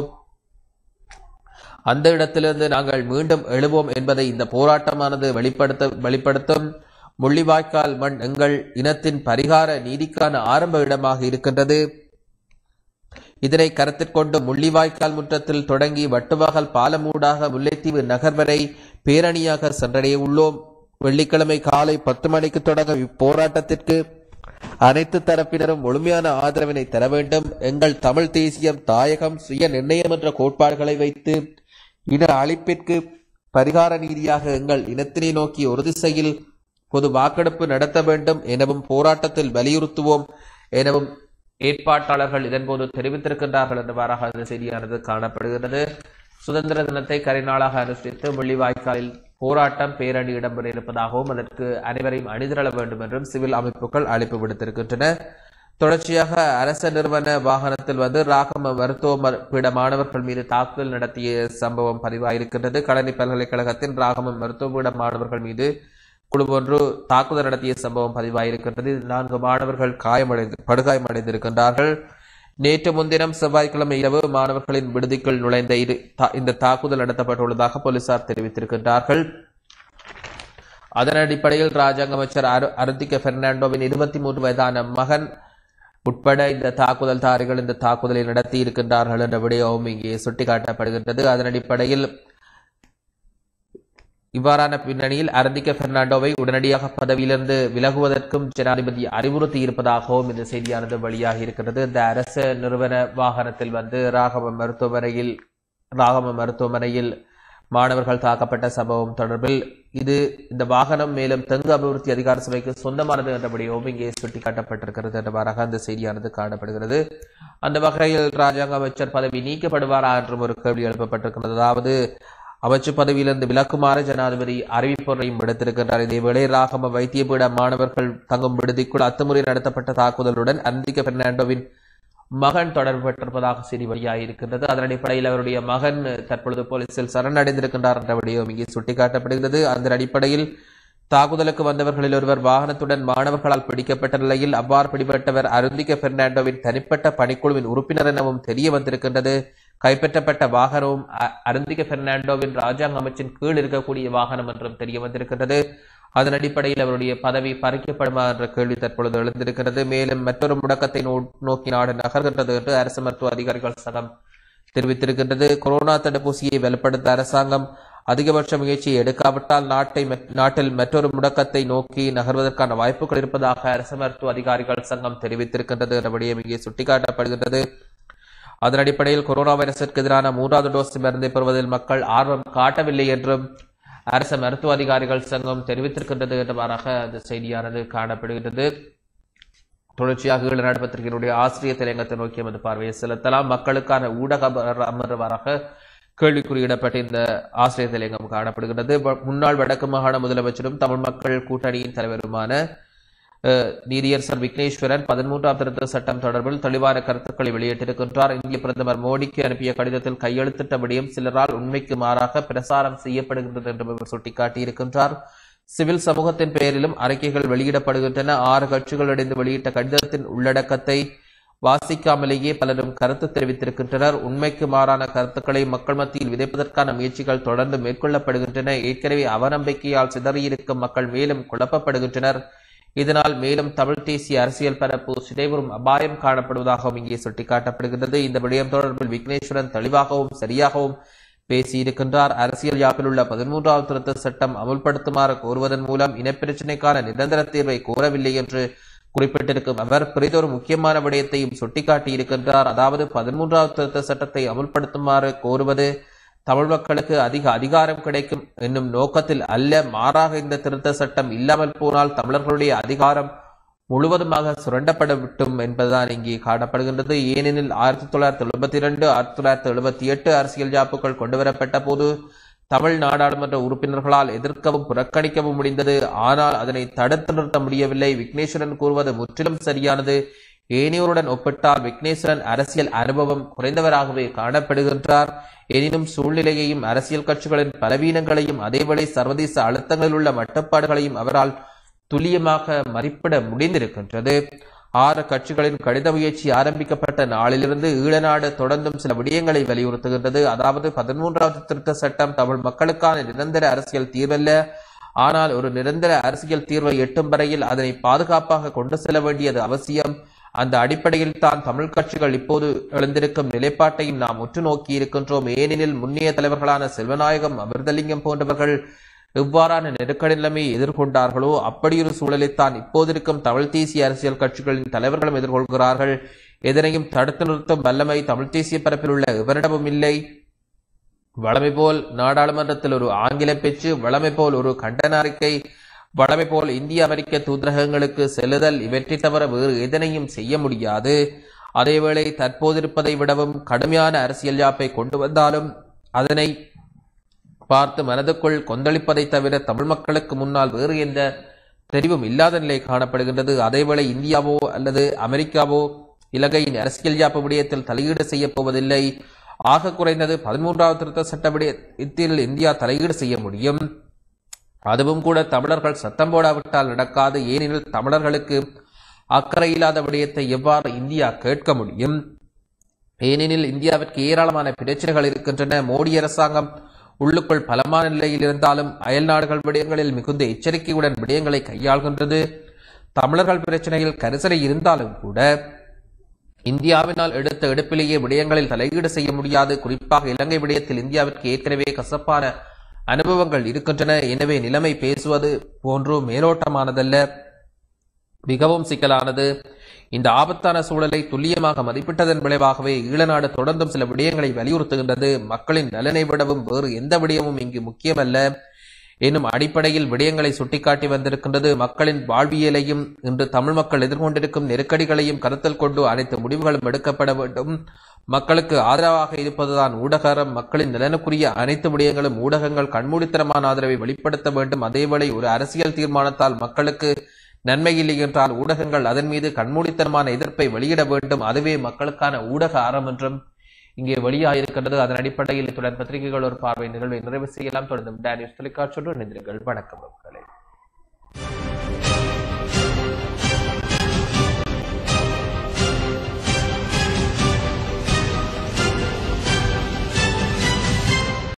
அந்த இடத்திலிருந்து நாங்கள் மீண்டும் எழுவோம் என்பதை இந்த போராட்டமானது வெளிப்படுத்த வெளிப்படுத்தும் முள்ளிவாய்க்கால் மண் எங்கள் இனத்தின் பரிகார நீதிக்கான ஆரம்ப இடமாக இருக்கின்றது இதனை கருத்தில் கொண்டு முள்ளிவாய்க்கால் முற்றத்தில் தொடங்கி வட்டுவாகல் பாலமூடாக முல்லைத்தீவு நகர் வரை பேரணியாக சென்றடைய உள்ளோம் வெள்ளிக்கிழமை காலை பத்து மணிக்கு தொடங்கும் இப்போராட்டத்திற்கு அனைத்து தரப்பினரும் முழுமையான ஆதரவினை தர வேண்டும் எங்கள் தமிழ் தேசியம் தாயகம் சுய நிர்ணயம் என்ற கோட்பாடுகளை வைத்து இன அழிப்பிற்கு பரிகார நீதியாக எங்கள் இனத்தினை நோக்கி ஒரு திசையில் பொது வாக்கெடுப்பு நடத்த வேண்டும் எனவும் போராட்டத்தில் வலியுறுத்துவோம் எனவும் ஏற்பாட்டாளர்கள் இதன்போது தெரிவித்திருக்கின்றார்கள் என்றவாறாக அந்த செய்தியானது காணப்படுகிறது சுதந்திர தினத்தை கரிநாளாக அனுஷ்டித்து முள்ளிவாய்க்காலில் போராட்டம் பேரணி இடம்பெற இருப்பதாகவும் அதற்கு அனைவரையும் அணிதிரள வேண்டும் என்றும் சிவில் அமைப்புகள் அழைப்பு விடுத்திருக்கின்றன தொடர்ச்சியாக அரச நிறுவன வாகனத்தில் வந்து ராகம மருத்துவ ம- பீட மாணவர்கள் மீது தாக்குதல் நடத்திய சம்பவம் பதிவாயிருக்கின்றது கழனி பல்கலைக்கழகத்தின் ராகம மருத்துவ பீட மாணவர்கள் மீது குழு ஒன்று தாக்குதல் நடத்திய சம்பவம் பதிவாயிருக்கின்றது இதில் நான்கு மாணவர்கள் காயமடைந்து படுகாயமடைந்திருக்கின்றார்கள் நேற்று முன்தினம் செவ்வாய்க்கிழமை இரவு மாணவர்களின் விடுதிக்குள் நுழைந்த இரு தா- இந்த தாக்குதல் நடத்தப்பட்டுள்ளதாக போலீசார் தெரிவித்திருக்கின்றார்கள் அதன் அடிப்படையில் ராஜாங்க அமைச்சர் அரு அருத்திக பெர்னாண்டோவின் இருபத்தி மூன்று வயதான மகன் உட்பட இந்த தாக்குதல்தாரிகள் இந்த தாக்குதலை நடத்தி இருக்கின்றார்கள் என்ற விடயமும் இங்கே சுட்டிக்காட்டப்படுகின்றது அதன் அடிப்படையில் இவ்வாறான பின்னணியில் அரந்திக்க பெர்னாண்டோவை உடனடியாக பதவியிலிருந்து விலகுவதற்கும் ஜனாதிபதி அறிவுறுத்தி இருப்பதாகவும் இந்த செய்தியானது வெளியாகி இருக்கிறது இந்த அரசு நிறுவன வாகனத்தில் வந்து ராகவ மருத்துவமனையில் ராகவ மருத்துவமனையில் மாணவர்கள் தாக்கப்பட்ட சம்பவம் தொடர்பில் இது இந்த வாகனம் மேலும் தெங்கு அபிவிருத்தி அதிகார சபைக்கு சொந்தமானது என்றபடியும் இங்கே சுட்டிக்காட்டப்பட்டிருக்கிறது என்றவாறாக அந்த செய்தியானது காணப்படுகிறது அந்த வகையில் ராஜாங்க அமைச்சர் பதவி நீக்கப்படுவாரா என்றும் ஒரு கேள்வி எழுப்பப்பட்டிருக்கிறது அதாவது அமைச்சு பதவியிலிருந்து விலக்குமாறு ஜனாதிபதி அறிவிப்பொன்றையும் விடுத்திருக்கின்றார் இதேவேளை ராகம வைத்தியபீட மாணவர்கள் தங்கும் விடுதிக்குள் அத்துமுறை நடத்தப்பட்ட தாக்குதலுடன் அந்திக பெர்னாண்டோவின் மகன் தொடர்பட்டிருப்பதாக செய்தி வெளியாகியிருக்கின்றது அதன் அடிப்படையில் அவருடைய மகன் தற்பொழுது போலீசில் சரணடைந்திருக்கின்றார் என்ற விடயம் இங்கே சுட்டிக்காட்டப்படுகிறது அந்த அடிப்படையில் தாக்குதலுக்கு வந்தவர்களில் ஒருவர் வாகனத்துடன் மாணவர்களால் பிடிக்கப்பட்ட நிலையில் அவ்வாறு பிடிபட்டவர் அருந்திக பெர்னாண்டோவின் தனிப்பட்ட பணிக்குழுவின் உறுப்பினர் எனவும் தெரிய வந்திருக்கின்றது கைப்பற்றப்பட்ட வாகனமும் அ- அருந்திக பெர்னாண்டோவின் ராஜாங்க அமைச்சின் கீழ் இருக்கக்கூடிய வாகனம் என்றும் தெரிய வந்திருக்கின்றது அதன் அடிப்படையில் அவருடைய பதவி பறிக்கப்படுமா என்ற கேள்வி தற்பொழுது எழுந்திருக்கிறது மேலும் மற்றொரு முடக்கத்தை நோ- நோக்கி நாடு நகர்கின்றது என்று அரசு மருத்துவ அதிகாரிகள் சங்கம் தெரிவித்திருக்கின்றது கொரோனா தடுப்பூசியை வலுப்படுத்த அரசாங்கம் அதிகபட்ச முயற்சியை எடுக்காவிட்டால் நாட்டை மற்- நாட்டில் மற்றொரு முடக்கத்தை நோக்கி நகர்வதற்கான வாய்ப்புகள் இருப்பதாக அரசு மருத்துவ அதிகாரிகள் சங்கம் தெரிவித்திருக்கின்றது என்ற விடயம் இங்கே சுட்டிக்காட்டப்படுகின்றது அதன் அடிப்படையில் கொரோனா வைரஸிற்கு எதிரான மூன்றாவது டோஸ் மருந்தை பெறுவதில் மக்கள் ஆர்வம் காட்டவில்லை என்றும் அரசு மருத்துவ அதிகாரிகள் சங்கம் தெரிவித்திருக்கின்றது என்றவாறாக அந்த செய்தியானது காணப்படுகின்றது தொடர்ச்சியாக ஈழநாடு பத்திரிகையினுடைய ஆசிரியர் தலையங்கத்தை நோக்கி எமது பார்வையை செலுத்தலாம் மக்களுக்கான ஊடக அமர்- அமர்வாக கேள்விக்குறியிடப்பட்ட இந்த ஆசிரியர் தலையங்கம் காணப்படுகிறது வ- முன்னாள் வடக்கு மாகாண முதலமைச்சரும் தமிழ் மக்கள் கூட்டணியின் தலைவருமான அஹ், நீதியரசர் விக்னேஸ்வரன் பதிமூன்றாம் திருத்த சட்டம் தொடர்பில் தெளிவான கருத்துக்களை வெளியிட்டிருக்கின்றார் இந்திய பிரதமர் மோடிக்கு அனுப்பிய கடிதத்தில் கையெழுத்திட்ட விடயம் சிலரால் உண்மைக்கு மாறாக பிரசாரம் செய்யப்படுகின்றது என்று அவர் சுட்டிக்காட்டியிருக்கின்றார் சிவில் சமூகத்தின் பெயரிலும் அறிக்கைகள் வெளியிடப்படுகின்றன ஆறு கட்சிகளிடைந்து வெளியிட்ட கடிதத்தின் உள்ளடக்கத்தை வாசிக்காமலேயே பலரும் கருத்து தெரிவித்திருக்கின்றனர் உண்மைக்கு மாறான கருத்துக்களை மக்கள் மத்தியில் விதைப்பதற்கான முயற்சிகள் தொடர்ந்து மேற்கொள்ளப்படுகின்றன ஏற்கனவே அவநம்பிக்கையால் சிதறியிருக்கும் மக்கள் மேலும் குழப்பப்படுகின்றனர் இதனால் மேலும் தமிழ் தேசிய அரசியல் பரப்பு சிதைவரும் அபாயம் காணப்படுவதாகவும் இங்கே சுட்டிக்காட்டப்படுகிறது இந்த விடயம் தொடர்பில் விக்னேஸ்வரன் தெளிவாகவும் சரியாகவும் பேசியிருக்கின்றார் அரசியல் யாப்பில் உள்ள பதிமூன்றாவது திருத்த சட்டம் அமுல்படுத்துமாறு கோருவதன் மூலம் இனப்பிரச்சினைக்கான நிரந்தர தீர்வை கோரவில்லை என்று குறிப்பிட்டிருக்கும் அவர் பிறிதொரு முக்கியமான விடயத்தையும் சுட்டிக்காட்டியிருக்கின்றார் அதாவது பதிமூன்றாவது திருத்த சட்டத்தை அமுல்படுத்துமாறு கோருவது தமிழ் மக்களுக்கு அதிக அதிகாரம் கிடைக்கும் என்னும் நோக்கத்தில் அல்ல மாறாக இந்த திருத்த சட்டம் இல்லாமல் போனால் தமிழர்களுடைய அதிகாரம் முழுவதுமாக சுரண்டப்பட விட்டும் என்பதுதான் இங்கே காணப்படுகின்றது ஏனெனில் ஆயிரத்தி தொள்ளாயிரத்தி எழுபத்தி இரண்டு ஆயிரத்தி தொள்ளாயிரத்தி எழுபத்தி எட்டு அரசியல் யாப்புகள் கொண்டுவரப்பட்ட போது தமிழ் நாடாளுமன்ற உறுப்பினர்களால் எதிர்க்கவும் புறக்கணிக்கவும் முடிந்தது ஆனால் அதனை தடுத்து நிறுத்த முடியவில்லை விக்னேஸ்வரன் கூறுவது முற்றிலும் சரியானது ஏனையோருடன் ஒப்பிட்டால் விக்னேஸ்வரன் அரசியல் அனுபவம் குறைந்தவராகவே காணப்படுகின்றார் எனினும் சூழ்நிலையையும் அரசியல் கட்சிகளின் பலவீனங்களையும் அதேவேளை சர்வதேச அழுத்தங்களில் உள்ள மட்டுப்பாடுகளையும் அவரால் துல்லியமாக மதிப்பிட முடிந்திருக்கின்றது ஆறு கட்சிகளின் கடித முயற்சி ஆரம்பிக்கப்பட்ட நாளிலிருந்து ஈழநாடு தொடர்ந்தும் சில விடயங்களை வலியுறுத்துகின்றது அதாவது பதிமூன்றாவது திருத்த சட்டம் தமிழ் மக்களுக்கான நிரந்தர அரசியல் தீர்வல்ல ஆனால் ஒரு நிரந்தர அரசியல் தீர்வை எட்டும் வரையில் அதனை பாதுகாப்பாக கொண்டு செல்ல வேண்டியது அவசியம் அந்த அடிப்படையில் தான் தமிழ் கட்சிகள் இப்போது எழுந்திருக்கும் நிலைப்பாட்டையும் நாம் உற்று நோக்கி இருக்கின்றோம் ஏனெனில் முன்னைய தலைவர்களான செல்வநாயகம் அமிர்தலிங்கம் போன்றவர்கள் எவ்வாறான நெருக்கடி நிலைமையை எதிர்கொண்டார்களோ அப்படியொரு சூழலைத்தான் இப்போதிருக்கும் தமிழ் தேசிய அரசியல் கட்சிகளின் தலைவர்களும் எதிர்கொள்கிறார்கள் எதனையும் தடுத்து நிறுத்தும் வல்லமை தமிழ் தேசிய பரப்பில் உள்ள எவரிடமும் இல்லை வளமை போல் நாடாளுமன்றத்தில் ஒரு ஆங்கில பேச்சு வளமை போல் ஒரு கண்டன அறிக்கை வளமை போல் இந்திய அமெரிக்க தூதரகங்களுக்கு செல்லுதல் இவற்றை தவிர வேறு எதனையும் செய்ய முடியாது அதேவேளை தற்போதிருப்பதை விடவும் கடுமையான அரசியல் யாப்பை கொண்டு வந்தாலும் அதனை பார்த்து மனதுக்குள் கொந்தளிப்பதை தவிர தமிழ் மக்களுக்கு முன்னால் வேறு எந்த தெரிவும் இல்லாத நிலை காணப்படுகின்றது அதேவேளை இந்தியாவோ அல்லது அமெரிக்காவோ இலங்கையின் அரசியல் யாப்பு விடயத்தில் தலையீடு செய்யப் போவதில்லை ஆக குறைந்தது பதிமூன்றாவது திருத்த சட்ட விடயத்தில் இந்தியா தலையீடு செய்ய முடியும் அதுவும் கூட தமிழர்கள் சத்தம் போடாவிட்டால் நடக்காது ஏனெனில் தமிழர்களுக்கு அக்கறை இல்லாத விடயத்தை எவ்வாறு இந்தியா கேட்க முடியும் ஏனெனில் இந்தியாவிற்கு ஏராளமான பிரச்சனைகள் இருக்கின்றன மோடி அரசாங்கம் உள்ளுக்குள் பலமான நிலையில் இருந்தாலும் அயல் நாடுகள் விடயங்களில் மிகுந்த எச்சரிக்கையுடன் விடயங்களை கையாள்கின்றது தமிழர்கள் பிரச்சனையில் கரிசனை இருந்தாலும் கூட இந்தியாவினால் எடுத்த எடுப்பிலேயே விடயங்களில் தலையீடு செய்ய முடியாது குறிப்பாக இலங்கை விடயத்தில் இந்தியாவிற்கு ஏற்கனவே கசப்பான அனுபவங்கள் இருக்கின்றன எனவே நிலைமை பேசுவது போன்றோ மேலோட்டமானதல்ல மிகவும் சிக்கலானது இந்த ஆபத்தான சூழலை துல்லியமாக மதிப்பிட்டதன் விளைவாகவே ஈழநாடு தொடர்ந்தும் சில விடயங்களை வலியுறுத்துகின்றது மக்களின் நலனை விடவும் வேறு எந்த விடயமும் இங்கு முக்கியமல்ல என்னும் அடிப்படையில் விடயங்களை சுட்டிக்காட்டி வந்திருக்கின்றது மக்களின் வாழ்வியலையும் இன்று தமிழ் மக்கள் எதிர்கொண்டிருக்கும் நெருக்கடிகளையும் கருத்தில் கொண்டு அனைத்து முடிவுகளும் எடுக்கப்பட வேண்டும் மக்களுக்கு ஆதரவாக இருப்பதுதான் ஊடகம் மக்களின் நலனுக்குரிய அனைத்து விடயங்களும் ஊடகங்கள் கண்மூடித்தனமான ஆதரவை வெளிப்படுத்த வேண்டும் அதேவேளை ஒரு அரசியல் தீர்மானத்தால் மக்களுக்கு நன்மை இல்லை என்றால் ஊடகங்கள் அதன் மீது கண்மூடித்தனமான எதிர்ப்பை வெளியிட வேண்டும் அதுவே மக்களுக்கான ஊடக அறம் என்றும் இங்கே வெளியாயிருக்கின்றது அதன் அடிப்படையில் இத்துடன் பத்திரிகைகள் ஒரு பார்வை நிகழ்வை நிறைவு செய்யலாம் தொடர்ந்து டேனியஸ் தொலைக்காட்சியோடு இணைந்திருங்கள் வணக்கம் மக்களே